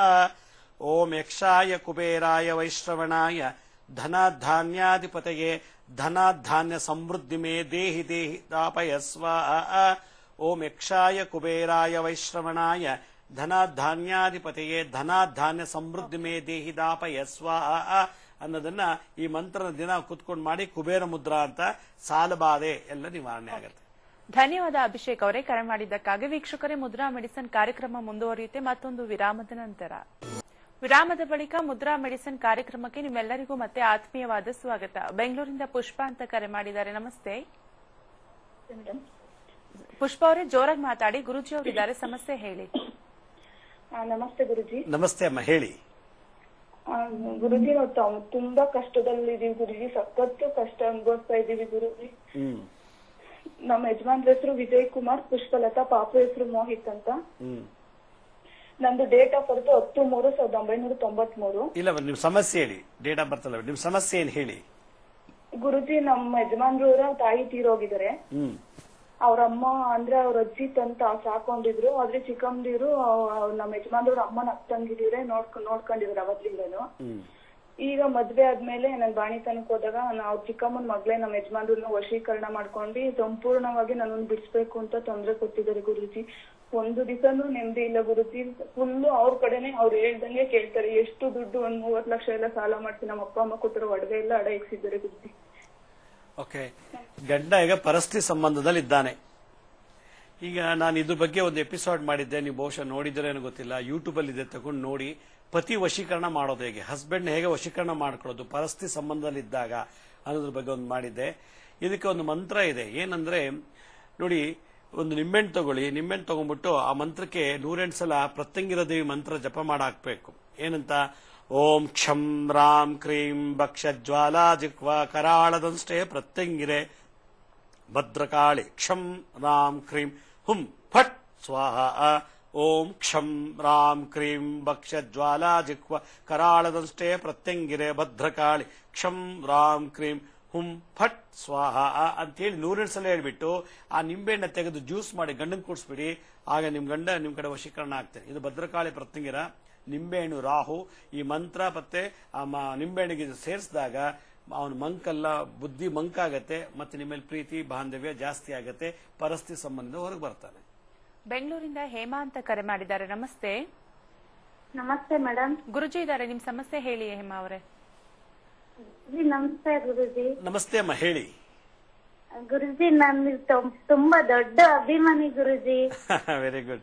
ಓಂ ಯಕ್ಷಾಯ ಕುಬೇರಾಯ ವೈಶ್ರವಣಾಯ ಧನಾಧಾನ್ಯಾಧಿಪತೆಗೆ ಧನಾಧಾನ್ಯ ಸಮೃದ್ಧಿ ಮೇ ದೇಹಿ ದೇಹಿ ದಾಪಯ ಸ್ವ ಓಂ ಯಕ್ಷಾಯ ಕುಬೇರಾಯ ವೈಶ್ರವಣಾಯ ಧನಾಧಾನ್ಯಾಧಿಪತೆಗೆ ಧನಾಧಾನ್ಯ ಸಮೃದ್ಧಿ ಮೇ ದೇಹಿ ದಾಪಯ ಸ್ವ ಅನ್ನೋದನ್ನ ಈ ಮಂತ್ರನ ದಿನ ಕುತ್ಕೊಂಡು ಮಾಡಿ ಕುಬೇರ ಮುದ್ರಾ ಅಂತ ಸಾಲಬಾಧೆ ಎಲ್ಲ ನಿವಾರಣೆ ಆಗುತ್ತೆ ಧನ್ಯವಾದ ಅಭಿಷೇಕ್ ಅವರೇ ಕರೆ ಮಾಡಿದ್ದಕ್ಕಾಗಿ ವೀಕ್ಷಕರೇ ಮುದ್ರಾ ಮೆಡಿಸಿನ್ ಕಾರ್ಯಕ್ರಮ ಮುಂದುವರಿಯುತ್ತೆ ಮತ್ತೊಂದು ವಿರಾಮದ ನಂತರ ವಿರಾಮದ ಬಳಿಕ ಮುದ್ರಾ ಮೆಡಿಸಿನ್ ಕಾರ್ಯಕ್ರಮಕ್ಕೆ ನಿಮ್ಮೆಲ್ಲರಿಗೂ ಮತ್ತೆ ಆತ್ಮೀಯವಾದ ಸ್ವಾಗತ ಬೆಂಗಳೂರಿಂದ ಪುಷ್ಪ ಅಂತ ಕರೆ ಮಾಡಿದ್ದಾರೆ ನಮಸ್ತೆ ಪುಷ್ಪ ಅವರೇ ಜೋರಾಗಿ ಮಾತಾಡಿ ಗುರುಜಿ ಅವರಿದ್ದಾರೆ ಸಮಸ್ಯೆ ಹೇಳಿ ನಮಸ್ತೆ ಗುರುಜಿ ನಮಸ್ತೆ ಅಮ್ಮ ಹೇಳಿ ಆ, ಗುರುಜಿ ನಾವು ತಮ್- ತುಂಬಾ ಕಷ್ಟದಲ್ಲಿದೀವಿ ಗುರುಜಿ ಸಖತ್ತು ಕಷ್ಟ ಅನುಭವಿಸ್ತಾ ಇದೀವಿ ಗುರುಜಿ ಹ್ಮ್ ನಮ್ಮ ಯಜಮಾನ್ರ ಹೆಸರು ವಿಜಯ್ ಕುಮಾರ್ ಪುಷ್ಪಲತಾ ಪಾಪು ಹೆಸರು ಮೋಹಿತ್ ಅಂತ ಹ್ಮ್ ನಂದು ಡೇಟ್ ಆಫ್ ಬರ್ತ್ ಹತ್ತು ಮೂರು ಸಾವಿರದ ಒಂಬೈನೂರ ತೊಂಬತ್ ಮೂರು ಇಲ್ಲ ನಿಮ್ ಸಮಸ್ಯೆ ಹೇಳಿ ಡೇಟ್ ಆಫ್ ಬರ್ತ್ ಅಲ್ಲ ನಿಮ್ ಸಮಸ್ಯೆ ಏನ್ ಹೇಳಿ ಗುರುಜಿ ನಮ್ಮ ಯಜಮಾನ್ರವರ ತಾಯಿ ತೀರೋಗಿದ್ದಾರೆ ಹ್ಮ್ ಅವ್ರ ಅಮ್ಮ ಅಂದ್ರೆ ಅವ್ರ ಅಜ್ಜಿ ತಂತ ಸಾಕೊಂಡಿದ್ರು ಆದ್ರೆ ಚಿಕ್ಕಮ್ಮದಿರು ನಮ್ಮ ಯಜಮಾನ್ರವ್ರ ಅಮ್ಮನ ಅಕ್ಕಂಗಿದ್ರೆ ನೋಡ್ಕೊಂಡ್ ನೋಡ್ಕೊಂಡಿದ್ರು ಅವತ್ತಿಂದನು ಹ್ಮ್ ಈಗ ಮದ್ವೆ ಆದ್ಮೇಲೆ ನನ್ ಬಾಣಿತನಕ್ ಹೋದಾಗ ನಾವು ಚಿಕ್ಕಮ್ಮನ ಮಗ್ಳೇ ನಮ್ಮ ಯಜಮಾನ್ರನ್ನ ವಶೀಕರಣ ಮಾಡ್ಕೊಂಡು ಸಂಪೂರ್ಣವಾಗಿ ನನ್ನನ್ನು ಬಿಡಿಸ್ಬೇಕು ಅಂತ ತೊಂದ್ರೆ ಕೊಟ್ಟಿದ್ದಾರೆ ಗುರುಜಿ ಒಂದು ದಿವಸನೂ ನೆಮ್ಮದಿ ಇಲ್ಲ ಗುರುಜಿ ಫುಲ್ಲು ಅವ್ರ ಕಡೆನೆ ಅವ್ರು ಹೇಳ್ದಂಗೆ ಕೇಳ್ತಾರೆ ಎಷ್ಟು ದುಡ್ಡು ಒಂದ್ ಮೂವತ್ ಲಕ್ಷ ಎಲ್ಲ ಸಾಲ ಮಾಡ್ತೀನಿ ನಮ್ಮ ಅಪ್ಪ ಅಮ್ಮ ಕೊಟ್ಟಿರೋ ಒಡವೆ ಎಲ್ಲ ಅಡ ಇಕ್ಸಿದ್ದಾರೆ ಗುರುಜಿ ಓಕೆ ಗಂಡ ಈಗ ಪರಸ್ತಿ ಸಂಬಂಧದಲ್ಲಿ ಇದ್ದಾನೆ ಈಗ ನಾನು ಇದ್ರ ಬಗ್ಗೆ ಒಂದು ಎಪಿಸೋಡ್ ಮಾಡಿದ್ದೆ ನೀವು ಬಹುಶಃ ನೋಡಿದ್ರೆ ಗೊತ್ತಿಲ್ಲ ಯೂಟ್ಯೂಬ್ ಅಲ್ಲಿ ಇದೆ ತಗೊಂಡು ನೋಡಿ ಪತಿ ವಶೀಕರಣ ಮಾಡೋದು ಹೇಗೆ ಹಸ್ಬೆಂಡ್ ಹೇಗೆ ವಶೀಕರಣ ಮಾಡ್ಕೊಳ್ಳೋದು ಪರಸ್ತಿ ಸಂಬಂಧದಲ್ಲಿ ಇದ್ದಾಗ ಅನ್ನೋದ್ರ ಬಗ್ಗೆ ಒಂದು ಮಾಡಿದ್ದೆ ಇದಕ್ಕೆ ಒಂದು ಮಂತ್ರ ಇದೆ ಏನಂದ್ರೆ ನೋಡಿ ಒಂದು ನಿಂಬೆಹಣ್ಣು ತಗೊಳ್ಳಿ ನಿಂಬೆಹಣ್ಣು ತಗೊಂಡ್ಬಿಟ್ಟು ಆ ಮಂತ್ರಕ್ಕೆ ನೂರೆಂಟು ಸಲ ಪ್ರತ್ಯಂಗಿರ ದೇವಿ ಮಂತ್ರ ಜಪ ಮಾಡಾಕ್ಬೇಕು ಏನಂತ ಓಂ ಕ್ಷಂ ರಾಂ ಕ್ರೀಂ ಭಕ್ಷ ಜ್ವಾಲಾ ಜಿಕ್ವ ಕರಾಳದಂಷ್ಟೇ ಪ್ರತ್ಯಂಗಿರೆ ಭದ್ರಕಾಳಿ ಕ್ಷಂ ರಾಂ ಕ್ರೀಂ ಹುಂ ಫಟ್ ಸ್ವಾಹ ಓಂ ಕ್ಷಂ ರಾಂ ಕ್ರೀಂ ಭಕ್ಷ ಜ್ವಾಲಾ ಜಿಕ್ವ ಕರಾಳದಂಷ್ಟೇ ಪ್ರತ್ಯಂಗಿರೆ ಭದ್ರಕಾಳಿ ಕ್ಷಂ ರಾಂ ಕ್ರೀಂ ಹುಂ ಫಟ್ ಸ್ವಾಹ ಅಂತೇಳಿ ನೂರೆರಡು ಸಲ ಹೇಳ್ಬಿಟ್ಟು ಆ ನಿಂಬೆಹಣ್ಣ ತೆಗೆದು ಜ್ಯೂಸ್ ಮಾಡಿ ಗಂಡನ್ ಕೂಡಿಸ್ಬಿಡಿ ಆಗ ನಿಮ್ ಗಂಡ ನಿಮ್ ಕಡೆ ವಶೀಕರಣ ಆಗ್ತಾರೆ ಇದು ಭದ್ರಕಾಳಿ ಪ್ರತ್ಯಂಗಿರ ನಿಂಬೆಹಣ್ಣು ರಾಹು ಈ ಮಂತ್ರ ಮತ್ತೆ ಆ ಮ- ನಿಂಬೆಹಣ್ಣಿಗೆ ಸೇರಿಸಿದಾಗ ಅವನ ಮಂಕಲ್ಲ ಬುದ್ಧಿ ಮಂಕಾಗತ್ತೆ ಮತ್ತೆ ನಿಮ್ಮಲ್ಲಿ ಪ್ರೀತಿ ಬಾಂಧವ್ಯ ಜಾಸ್ತಿ ಆಗತ್ತೆ ಪರಸ್ತಿ ಸಂಬಂಧ ಹೊರಗೆ ಬರ್ತಾನೆ ಬೆಂಗಳೂರಿಂದ ಹೇಮಾ ಅಂತ ಕರೆ ಮಾಡಿದ್ದಾರೆ ನಮಸ್ತೆ ನಮಸ್ತೆ ಮೇಡಮ್ ಗುರುಜಿ ಇದ್ದಾರೆ ನಿಮ್ ಸಮಸ್ಯೆ ಹೇಳಿ ಹೇಮಾ ಅವರೇ ಜಿ ನಮಸ್ತೆ ಗುರುಜಿ ನಮಸ್ತೆ ಅಮ್ಮ ಹೇಳಿ ಗುರುಜಿ ನಾನು ತುಂಬಾ ದೊಡ್ಡ ಅಭಿಮಾನಿ ಗುರುಜಿ ವೆರಿ ಗುಡ್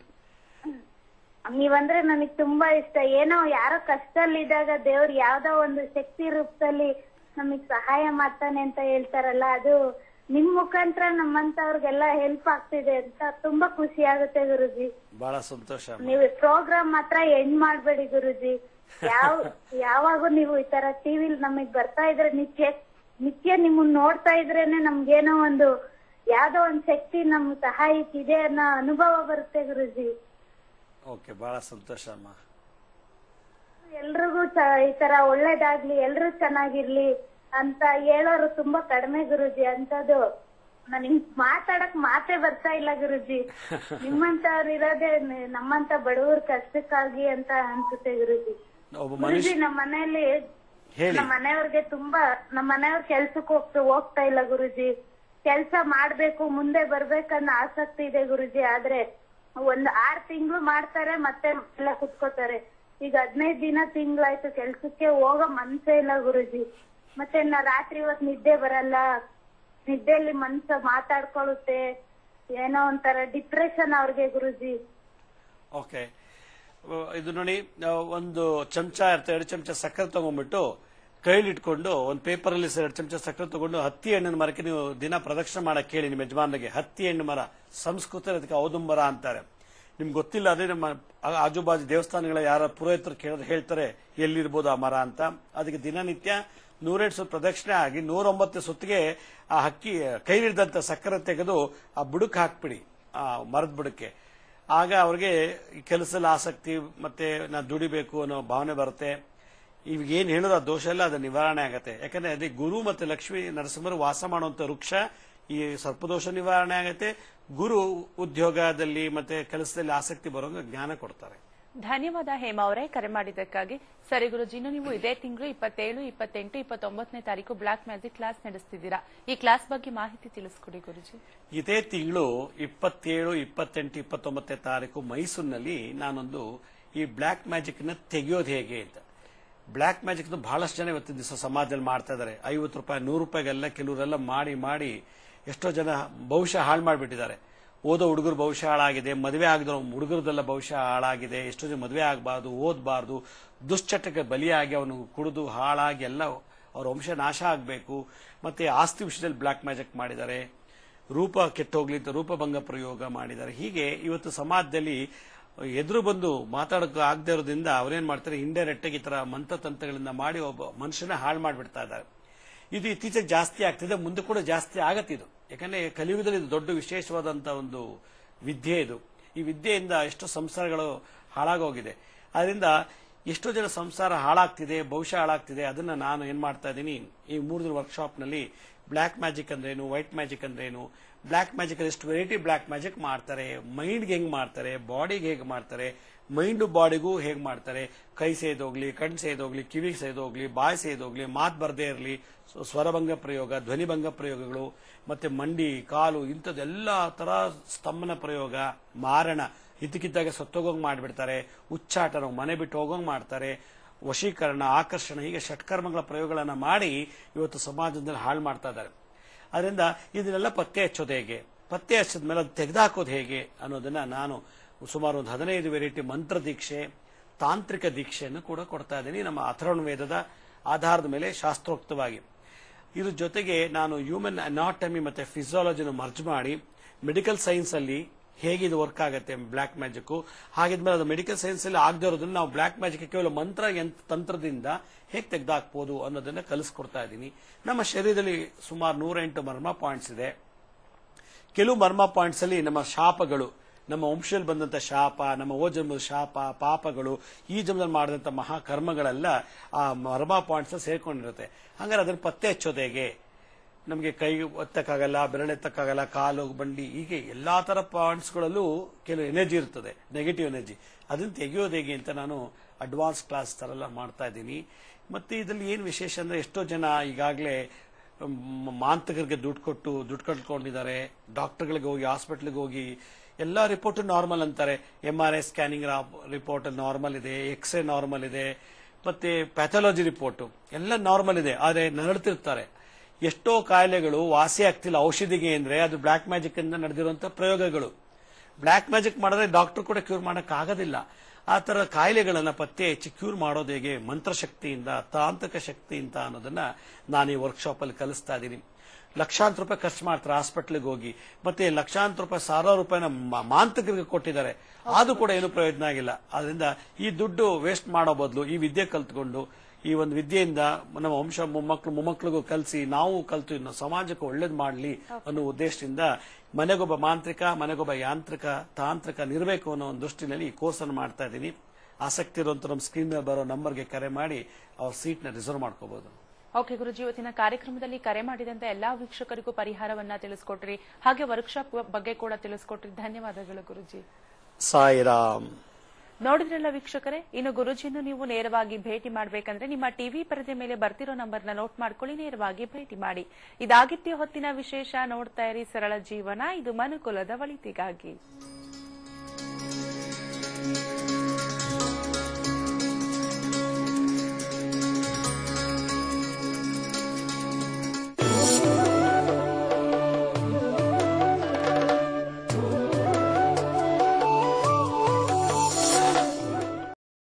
ನೀವಂದ್ರೆ ನನಗ್ ತುಂಬಾ ಇಷ್ಟ ಏನೋ ಯಾರೋ ಕಷ್ಟದಲ್ಲಿದ್ದಾಗ ದೇವ್ರು ಯಾವ್ದೋ ಒಂದು ಶಕ್ತಿ ರೂಪದಲ್ಲಿ ನಮಗ್ ಸಹಾಯ ಮಾಡ್ತಾನೆ ಅಂತ ಹೇಳ್ತಾರಲ್ಲ ಅದು ನಿಮ್ ಮುಖಾಂತರ ನಮ್ಮಂತವ್ರಿಗೆಲ್ಲ ಹೆಲ್ಪ್ ಆಗ್ತಿದೆ ಅಂತ ತುಂಬಾ ಖುಷಿ ಆಗುತ್ತೆ ಗುರುಜಿ ಬಹಳ ಸಂತೋಷ ಅಮ್ಮ ನೀವು ಪ್ರೋಗ್ರಾಮ್ ಮಾತ್ರ ಎಂಡ್ ಮಾಡ್ಬೇಡಿ ಗುರುಜಿ ಯಾವ ಯಾವಾಗೂ ನೀವು ಈ ತರ ಟಿವಿಲ್ ನಮಗ್ ಬರ್ತಾ ಇದ್ರೆ ನಿತ್ಯ ನಿತ್ಯ ನಿಮ್ಮನ್ನ ನೋಡ್ತಾ ಇದ್ರೇನೆ ನಮ್ಗೇನೋ ಒಂದು ಯಾವ್ದೋ ಒಂದ್ ಶಕ್ತಿ ನಮ್ ಸಹಾಯಕ್ಕಿದೆ ಅನ್ನೋ ಅನುಭವ ಬರುತ್ತೆ ಗುರುಜಿ ಓಕೆ ಬಹಳ ಸಂತೋಷ ಅಮ್ಮ ಎಲ್ರಿಗೂ ಚ- ಈ ತರ ಒಳ್ಳೇದಾಗ್ಲಿ ಎಲ್ರು ಚೆನ್ನಾಗಿರ್ಲಿ ಅಂತ ಹೇಳೋರು ತುಂಬಾ ಕಡಿಮೆ ಗುರುಜಿ ಅಂತದ್ದು ನನಗ್ ಮಾತಾಡಕ್ ಮಾತೇ ಬರ್ತಾ ಇಲ್ಲ ಗುರುಜಿ ನಿಮ್ಮಂತವ್ರು ಇರೋದೇ ನ- ನಮ್ಮಂತ ಬಡವ್ರ ಕಷ್ಟಕ್ಕಾಗಿ ಅಂತ ಅನ್ಸುತ್ತೆ ಗುರುಜಿ ಒಬ್ಬ ಗುರುಜಿ ಮನುಷ್ಯ ನಮ್ಮ ಮನೆಯಲ್ಲಿ ಹೇಳಿ ನಮ್ಮ ಮನೆಯವ್ರಿಗೆ ತುಂಬಾ ನಮ್ಮ ಮನೆಯವ್ರ ಕೆಲ್ಸಕ್ಕೆ ಹೋಗ್ತಾ ಹೋಗ್ತಾ ಇಲ್ಲ ಗುರುಜಿ ಕೆಲ್ಸ ಮಾಡ್ಬೇಕು ಮುಂದೆ ಬರ್ಬೇಕನ್ನೋ ಆಸಕ್ತಿ ಇದೆ ಗುರುಜಿ ಆದ್ರೆ ಒಂದ್ ಆರ್ ತಿಂಗಳು ಮಾಡ್ತಾರೆ ಮತ್ತೆ ಎಲ್ಲ ಕುತ್ಕೋತಾರೆ ಈಗ ಹದಿನೈದು ದಿನ ತಿಂಗಳಾಯ್ತು ಕೆಲ್ಸಕ್ಕೆ ಹೋಗೋ ಮನ್ಸೇ ಇಲ್ಲ ಗುರುಜಿ ಮತ್ತೆ ನಾ ರಾತ್ರಿ ಹೊತ್ ನಿದ್ದೆ ಬರಲ್ಲ ನಿದ್ದೆಯಲ್ಲಿ ಮನ್ಸ ಮಾತಾಡ್ಕೊಳ್ಳುತ್ತೆ ಏನೋ ಒಂಥರ ಡಿಪ್ರೆಷನ್ ಅವ್ರಿಗೆ ಗುರುಜಿ ಓಕೆ ಇದು ನೋಡಿ ನಾವು ಒಂದು ಚಮಚ ಇರ್ತದೆ ಎರಡು ಚಮಚ ಸಕ್ಕರೆ ತಗೊಂಡ್ಬಿಟ್ಟು ಕೈಲಿ ಇಟ್ಕೊಂಡು ಒಂದು ಪೇಪರ್ ಅಲ್ಲಿ ಎರಡು ಚಮಚ ಸಕ್ಕರೆ ತಗೊಂಡು ಹತ್ತಿ ಹಣ್ಣಿನ ಮರಕ್ಕೆ ನೀವು ದಿನ ಪ್ರದಕ್ಷಿಣೆ ಮಾಡಕ್ ಕೇಳಿ ನಿಮ್ಮ ಯಜಮಾನಿಗೆ ಹತ್ತಿ ಹಣ್ಣು ಮರ ಸಂಸ್ಕೃತ ಅದಕ್ಕೆ ಔದುಂಬರ ಅಂತಾರೆ ನಿಮ್ಗೆ ಗೊತ್ತಿಲ್ಲ ಅದೇ ನಮ್ಮ ಆ- ಆಜುಬಾಜು ದೇವಸ್ಥಾನಗಳ ಯಾರ ಪುರೋಹಿತರು ಕೇಳಿದ್ರೆ ಹೇಳ್ತಾರೆ ಎಲ್ಲಿರ್ಬೋದು ಆ ಮರ ಅಂತ ಅದಕ್ಕೆ ದಿನನಿತ್ಯ ನೂರೆಂಟು ಸುತ್ತ ಪ್ರದಕ್ಷಿಣೆ ಆಗಿ ನೂರೊಂಬತ್ತು ಸುತ್ತಿಗೆ ಆ ಹಕ್ಕಿ ಕೈಲಿಡ್ದಂತ ಸಕ್ಕರೆ ತೆಗೆದು ಆ ಬುಡಕ್ಕೆ ಹಾಕ್ಬಿಡಿ ಆ ಮರದ ಬುಡಕ್ಕೆ ಆಗ ಅವ್ರಿಗೆ ಈ ಕೆಲಸದಲ್ಲಿ ಆಸಕ್ತಿ ಮತ್ತೆ ನಾನು ದುಡಿಬೇಕು ಅನ್ನೋ ಭಾವನೆ ಬರುತ್ತೆ ಇವಾಗ ಏನ್ ಹೇಳೋದು ಆ ದೋಷ ಎಲ್ಲ ಅದು ನಿವಾರಣೆ ಆಗತ್ತೆ ಯಾಕಂದ್ರೆ ಅದೇ ಗುರು ಮತ್ತೆ ಲಕ್ಷ್ಮೀ ನರಸಿಂಹರು ವಾಸ ಮಾಡುವಂತ ವೃಕ್ಷ ಈ ಸರ್ಪದೋಷ ನಿವಾರಣೆ ಆಗತ್ತೆ ಗುರು ಉದ್ಯೋಗದಲ್ಲಿ ಮತ್ತೆ ಕೆಲಸದಲ್ಲಿ ಆಸಕ್ತಿ ಬರೋಂಗ ಜ್ಞಾನ ಕೊಡ್ತಾರೆ ಧನ್ಯವಾದ ಹೇಮಾ ಅವರೇ ಕರೆ ಮಾಡಿದ್ದಕ್ಕಾಗಿ ಸರಿ ಗುರುಜಿ ಇನ್ನು ನೀವು ಇದೇ ತಿಂಗಳು ಇಪ್ಪತ್ತೇಳು ಇಪ್ಪತ್ತೆಂಟು ಇಪ್ಪತ್ತೊಂಬತ್ತನೇ ತಾರೀಕು ಬ್ಲಾಕ್ ಮ್ಯಾಜಿಕ್ ಕ್ಲಾಸ್ ನಡೆಸ್ತಿದ್ದೀರಾ ಈ ಕ್ಲಾಸ್ ಬಗ್ಗೆ ಮಾಹಿತಿ ತಿಳಿಸ್ಕೊಡಿ ಗುರುಜಿ ಇದೇ ತಿಂಗಳು ಇಪ್ಪತ್ತೇಳು ಇಪ್ಪತ್ತೆಂಟು ಇಪ್ಪತ್ತೊಂಬತ್ತನೇ ತಾರೀಕು ಮೈಸೂರಿನಲ್ಲಿ ನಾನೊಂದು ಈ ಬ್ಲ್ಯಾಕ್ ಮ್ಯಾಜಿಕ್ ನ ತೆಗೆಯೋದು ಹೇಗೆ ಅಂತ ಬ್ಲ್ಯಾಕ್ ಮ್ಯಾಜಿಕ್ ಬಹಳಷ್ಟು ಜನ ಇವತ್ತಿನ ದಿವಸ ಸಮಾಜದಲ್ಲಿ ಮಾಡ್ತಾ ಇದ್ದಾರೆ ಐವತ್ತು ರೂಪಾಯಿ ನೂರು ರೂಪಾಯಿಗೆಲ್ಲ ಕೆಲವರೆಲ್ಲ ಮಾಡಿ ಮಾಡಿ ಎಷ್ಟೋ ಜನ ಭವಿಷ್ಯ ಹಾಳು ಮಾಡಿಬಿಟ್ಟಿದ್ದಾರೆ ಓದೋ ಹುಡುಗರು ಭವಿಷ್ಯ ಹಾಳಾಗಿದೆ ಮದುವೆ ಆಗಿರೋ ಹುಡುಗರದೆಲ್ಲ ಭವಿಷ್ಯ ಹಾಳಾಗಿದೆ ಎಷ್ಟೋ ಜನ ಮದುವೆ ಆಗಬಾರ್ದು ಓದಬಾರ್ದು ದುಶ್ಚಟಕ್ಕೆ ಬಲಿಯಾಗಿ ಅವನು ಕುಡಿದು ಹಾಳಾಗಿ ಎಲ್ಲ ಅವ್ರ ವಂಶ ನಾಶ ಆಗಬೇಕು ಮತ್ತೆ ಆಸ್ತಿ ವಿಷಯದಲ್ಲಿ ಬ್ಲ್ಯಾಕ್ ಮ್ಯಾಜಿಕ್ ಮಾಡಿದ್ದಾರೆ ರೂಪ ಕೆಟ್ಟೋಗ್ಲಿ ಅಂತ ರೂಪಭಂಗ ಪ್ರಯೋಗ ಮಾಡಿದ್ದಾರೆ ಹೀಗೆ ಇವತ್ತು ಸಮಾಜದಲ್ಲಿ ಎದುರು ಬಂದು ಮಾತಾಡೋಕೆ ಆಗದೆ ಇರೋದ್ರಿಂದ ಅವ್ರೇನ್ ಮಾಡ್ತಾರೆ ಇಂಡೈರೆಕ್ಟ್ ಆಗಿ ಈ ತರ ಮಂತ್ರತಂತ್ರಗಳಿಂದ ಮಾಡಿ ಒಬ್ಬ ಮನುಷ್ಯನ ಹಾಳು ಮಾಡಿಬಿಡ್ತಾ ಇದ್ದಾರೆ ಇದು ಇತ್ತೀಚೆಗೆ ಜಾಸ್ತಿ ಆಗ್ತಿದೆ ಮುಂದೆ ಕೂಡ ಜಾಸ್ತಿ ಆಗತ್ತಿದು ಯಾಕಂದ್ರೆ ಕಲಿಯುಗದಲ್ಲಿ ಇದು ದೊಡ್ಡ ವಿಶೇಷವಾದಂತ ಒಂದು ವಿದ್ಯೆ ಇದು ಈ ವಿದ್ಯೆಯಿಂದ ಎಷ್ಟೋ ಸಂಸಾರಗಳು ಹಾಳಾಗೋಗಿದೆ ಅದರಿಂದ ಎಷ್ಟೋ ಜನ ಸಂಸಾರ ಹಾಳಾಗ್ತಿದೆ ಭವಿಷ್ಯ ಹಾಳಾಗ್ತಿದೆ ಅದನ್ನ ನಾನು ಏನ್ ಮಾಡ್ತಾ ಇದ್ದೀನಿ ಈ ಮೂರು ದಿನ ವರ್ಕ್ಶಾಪ್ ನಲ್ಲಿ ಬ್ಲಾಕ್ ಮ್ಯಾಜಿಕ್ ಅಂದ್ರೇನು ವೈಟ್ ಮ್ಯಾಜಿಕ್ ಅಂದ್ರೇನು ಬ್ಲಾಕ್ ಮ್ಯಾಜಿಕ್ ಅಲ್ಲಿ ಎಷ್ಟು ವೆರೈಟಿ ಬ್ಲಾಕ್ ಮ್ಯಾಜಿಕ್ ಮಾಡ್ತಾರೆ ಮೈಂಡ್ಗೆ ಹೆಂಗ್ ಮಾಡ್ತಾರೆ ಬಾಡಿಗೆ ಹೇಗೆ ಮಾಡ್ತಾರೆ ಮೈಂಡ್ ಬಾಡಿಗೂ ಹೇಗೆ ಮಾಡ್ತಾರೆ ಕೈ ಸೇದೋಗ್ಲಿ ಕಣ್ ಸೇದೋಗ್ಲಿ ಕಿವಿ ಸೇದೋಗ್ಲಿ ಬಾಯಿ ಸೇದೋಗ್ಲಿ ಮಾತು ಬರದೇ ಇರಲಿ ಸ್ವರಭಂಗ ಪ್ರಯೋಗ ಧ್ವನಿಭಂಗ ಪ್ರಯೋಗಗಳು ಮತ್ತೆ ಮಂಡಿ ಕಾಲು ಇಂಥದ್ದೆಲ್ಲ ತರ ಸ್ತಂಭನ ಪ್ರಯೋಗ ಮಾರಣ ಇದ್ದಕ್ಕಿದ್ದಾಗ ಸತ್ತೋಗೋಂಗ್ ಮಾಡಿಬಿಡ್ತಾರೆ ಉಚ್ಚಾಟನ ಮನೆ ಬಿಟ್ಟು ಹೋಗೋಂಗ್ ಮಾಡ್ತಾರೆ ವಶೀಕರಣ ಆಕರ್ಷಣೆ ಹೀಗೆ ಷಟ್ಕರ್ಮಗಳ ಪ್ರಯೋಗಗಳನ್ನ ಮಾಡಿ ಇವತ್ತು ಸಮಾಜದಲ್ಲಿ ಹಾಳು ಮಾಡ್ತಾ ಇದ್ದಾರೆ ಅದರಿಂದ ಇದನ್ನೆಲ್ಲ ಪತ್ತೆ ಹಚ್ಚೋದು ಹೇಗೆ ಪತ್ತೆ ಹಚ್ಚಿದ ಮೇಲೆ ಅದು ತೆಗೆದುಹಾಕೋದು ಹೇಗೆ ಅನ್ನೋದನ್ನ ನಾನು ಸುಮಾರು ಒಂದು ಹದಿನೈದು ವೆರೈಟಿ ಮಂತ್ರ ದೀಕ್ಷೆ ತಾಂತ್ರಿಕ ದೀಕ್ಷೆಯನ್ನು ಕೂಡ ಕೊಡ್ತಾ ಇದ್ದೀನಿ ನಮ್ಮ ಅಥರ್ವಣ ವೇದದ ಆಧಾರದ ಮೇಲೆ ಶಾಸ್ತ್ರೋಕ್ತವಾಗಿ ಇದ್ರ ಜೊತೆಗೆ ನಾನು ಹ್ಯೂಮನ್ ಅನಾಟಮಿ ಮತ್ತೆ ಫಿಸಿಯಾಲಜಿನ ಮರ್ಜ್ ಮಾಡಿ ಮೆಡಿಕಲ್ ಸೈನ್ಸ್ ಅಲ್ಲಿ ಹೇಗೆ ಇದು ವರ್ಕ್ ಆಗುತ್ತೆ ಬ್ಲಾಕ್ ಮ್ಯಾಜಿಕ್ ಹಾಗಿದ್ಮೇಲೆ ಅದು ಮೆಡಿಕಲ್ ಸೈನ್ಸ್ ಅಲ್ಲಿ ಆಗದೆ ಇರೋದನ್ನ ನಾವು ಬ್ಲಾಕ್ ಮ್ಯಾಜಿಕ್ ಕೇವಲ ಮಂತ್ರ ಯಂತ್ರ ತಂತ್ರದಿಂದ ಹೇಗೆ ತೆಗೆದಾಕ್ಬೋದು ಅನ್ನೋದನ್ನ ಕಲಿಸ್ಕೊಡ್ತಾ ಇದ್ದೀನಿ ನಮ್ಮ ಶರೀರದಲ್ಲಿ ಸುಮಾರು ನೂರೆಂಟು ಮರ್ಮ ಪಾಯಿಂಟ್ಸ್ ಇದೆ ಕೆಲವು ಮರ್ಮ ಪಾಯಿಂಟ್ಸ್ ಅಲ್ಲಿ ನಮ್ಮ ಶಾಪಗಳು ನಮ್ಮ ವಂಶದಲ್ಲಿ ಬಂದಂತ ಶಾಪ ನಮ್ಮ ಓ ಜನ್ಮದ ಶಾಪ ಪಾಪಗಳು ಈ ಜನ್ಮದಲ್ಲಿ ಮಾಡಿದಂತ ಮಹಾಕರ್ಮಗಳೆಲ್ಲ ಆ ಮರ್ಮ ಪಾಯಿಂಟ್ಸ್ ಸೇರ್ಕೊಂಡಿರುತ್ತೆ ಹಂಗಾರೆ ಅದನ್ನ ಪತ್ತೆ ಹಚ್ಚೋದು ಹೇಗೆ ನಮಗೆ ಕೈ ಒತ್ತಕ್ಕಾಗಲ್ಲ ಬೆರಳೆತ್ತಕ್ಕಾಗಲ್ಲ ಕಾಲು ಬಂಡಿ ಹೀಗೆ ಎಲ್ಲಾ ತರ ಪಾಯಿಂಟ್ಸ್ಗಳಲ್ಲೂ ಕೆಲವು ಎನರ್ಜಿ ಇರ್ತದೆ ನೆಗೆಟಿವ್ ಎನರ್ಜಿ ಅದನ್ನ ತೆಗೆಯೋದು ಹೇಗೆ ಅಂತ ನಾನು ಅಡ್ವಾನ್ಸ್ ಕ್ಲಾಸ್ ತರ ಎಲ್ಲ ಮಾಡ್ತಾ ಇದ್ದೀನಿ ಮತ್ತೆ ಇದರಲ್ಲಿ ಏನು ವಿಶೇಷ ಅಂದ್ರೆ ಎಷ್ಟೋ ಜನ ಈಗಾಗಲೇ ಮಾಂತಕರಿಗೆ ದುಡ್ಡು ಕೊಟ್ಟು ದುಡ್ಡು ಕಟ್ಕೊಂಡಿದ್ದಾರೆ ಡಾಕ್ಟರ್ಗಳಿಗೆ ಹೋಗಿ ಹಾಸ್ಪಿಟ್ಲಿಗೆ ಹೋಗಿ ಎಲ್ಲ ರಿಪೋರ್ಟ್ ನಾರ್ಮಲ್ ಅಂತಾರೆ M R I scanning report normal ಇದೆ ಎಕ್ಸ್ರೇ ನಾರ್ಮಲ್ ಇದೆ ಮತ್ತೆ ಪ್ಯಾಥಾಲಜಿ ರಿಪೋರ್ಟ್ ಎಲ್ಲ ನಾರ್ಮಲ್ ಇದೆ ಆದ್ರೆ ನರಳ್ತಿರ್ತಾರೆ ಎಷ್ಟೋ ಕಾಯಿಲೆಗಳು ವಾಸಿ ಆಗ್ತಿಲ್ಲ ಔಷಧಿಗೆ ಅಂದ್ರೆ ಅದು ಬ್ಲಾಕ್ ಮ್ಯಾಜಿಕ್ ಇಂದ ನಡೆದಿರುವಂತಹ ಪ್ರಯೋಗಗಳು ಬ್ಲಾಕ್ ಮ್ಯಾಜಿಕ್ ಮಾಡಿದ್ರೆ ಡಾಕ್ಟರ್ ಕೂಡ ಕ್ಯೂರ್ ಮಾಡಕ್ ಆಗೋದಿಲ್ಲ ಆ ತರ ಕಾಯಿಲೆಗಳನ್ನ ಪತ್ತೆ ಹಚ್ಚಿ ಕ್ಯೂರ್ ಮಾಡೋದು ಹೇಗೆ ಮಂತ್ರಶಕ್ತಿಯಿಂದ ತಾಂತ್ರಿಕ ಶಕ್ತಿಯಿಂದ ಅನ್ನೋದನ್ನ ನಾನು ಈ ವರ್ಕ್ಶಾಪ್ ಅಲ್ಲಿ ಕಲಿಸ್ತಾ ಇದ್ದೀನಿ ಲಕ್ಷಾಂತರ ರೂಪಾಯಿ ಖರ್ಚು ಮಾಡ್ತಾರೆ ಹಾಸ್ಪಿಟ್ಲಿಗೆ ಹೋಗಿ ಮತ್ತೆ ಲಕ್ಷಾಂತರ ರೂಪಾಯಿ ಸಾವಿರಾರು ರೂಪಾಯಿನ ಮಾ- ಮಾಂತ್ರಿಕರಿಗೆ ಕೊಟ್ಟಿದ್ದಾರೆ ಅದು ಕೂಡ ಏನು ಪ್ರಯೋಜನ ಆಗಿಲ್ಲ ಅದರಿಂದ ಈ ದುಡ್ಡು ವೇಸ್ಟ್ ಮಾಡೋ ಬದಲು ಈ ವಿದ್ಯೆ ಕಲ್ತ್ಕೊಂಡು ಈ ಒಂದು ವಿದ್ಯೆಯಿಂದ ನಮ್ಮ ವಂಶ ಮೊಮ್ಮಕ್ಕಳು ಮೊಮ್ಮಕ್ಕಳಿಗೂ ಕಲಿಸಿ ನಾವು ಕಲ್ತು ಇನ್ನು ಸಮಾಜಕ್ಕೆ ಒಳ್ಳೇದು ಮಾಡಲಿ ಅನ್ನೋ ಉದ್ದೇಶದಿಂದ ಮನೆಗೊಬ್ಬ ಮಾಂತ್ರಿಕ ಮನೆಗೊಬ್ಬ ಯಾಂತ್ರಿಕ ತಾಂತ್ರಿಕ ನಿರ್ಬೇಕು ಅನ್ನೋ ಒಂದು ದೃಷ್ಟಿನಲ್ಲಿ ಈ ಕೋರ್ಸ್ ಅನ್ನು ಮಾಡ್ತಾ ಇದ್ದೀನಿ ಆಸಕ್ತಿ ಇರುವಂತ ನಮ್ಮ ಸ್ಕ್ರೀನ್ ಮೇಲೆ ಬರೋ ನಂಬರ್ಗೆ ಕರೆ ಮಾಡಿ ಅವ್ರ ಸೀಟ್ನ ರಿಸರ್ವ್ ಮಾಡ್ಕೋಬಹುದು ಓಕೆ ಗುರುಜಿ ಇವತ್ತಿನ ಕಾರ್ಯಕ್ರಮದಲ್ಲಿ ಕರೆ ಮಾಡಿದಂತ ಎಲ್ಲಾ ವೀಕ್ಷಕರಿಗೂ ಪರಿಹಾರವನ್ನ ತಿಳಿಸ್ಕೊಟ್ರಿ ಹಾಗೆ ವರ್ಕ್ಶಾಪ್ ಬಗ್ಗೆ ಕೂಡ ತಿಳಿಸ್ಕೊಟ್ರಿ ಧನ್ಯವಾದಗಳು ಗುರುಜಿ ಸಾಯಿರಾಮ್ ನೋಡಿದ್ರಲ್ಲ ವೀಕ್ಷಕರೇ ಇನ್ನು ಗುರುಜಿಯನ್ನು ನೀವು ನೇರವಾಗಿ ಭೇಟಿ ಮಾಡಬೇಕಂದ್ರೆ ನಿಮ್ಮ ಟಿವಿ ಪರದೆ ಮೇಲೆ ಬರ್ತಿರೋ ನಂಬರ್ನ ನೋಟ್ ಮಾಡ್ಕೊಳ್ಳಿ ನೇರವಾಗಿ ಭೇಟಿ ಮಾಡಿ ಇದಾಗಿತ್ಯ ಹೊತ್ತಿನ ವಿಶೇಷ ನೋಡ್ತಾ ಇರಿ ಸರಳ ಜೀವನ ಇದು ಮನುಕುಲದ ಒಳಿತಿಗಾಗಿ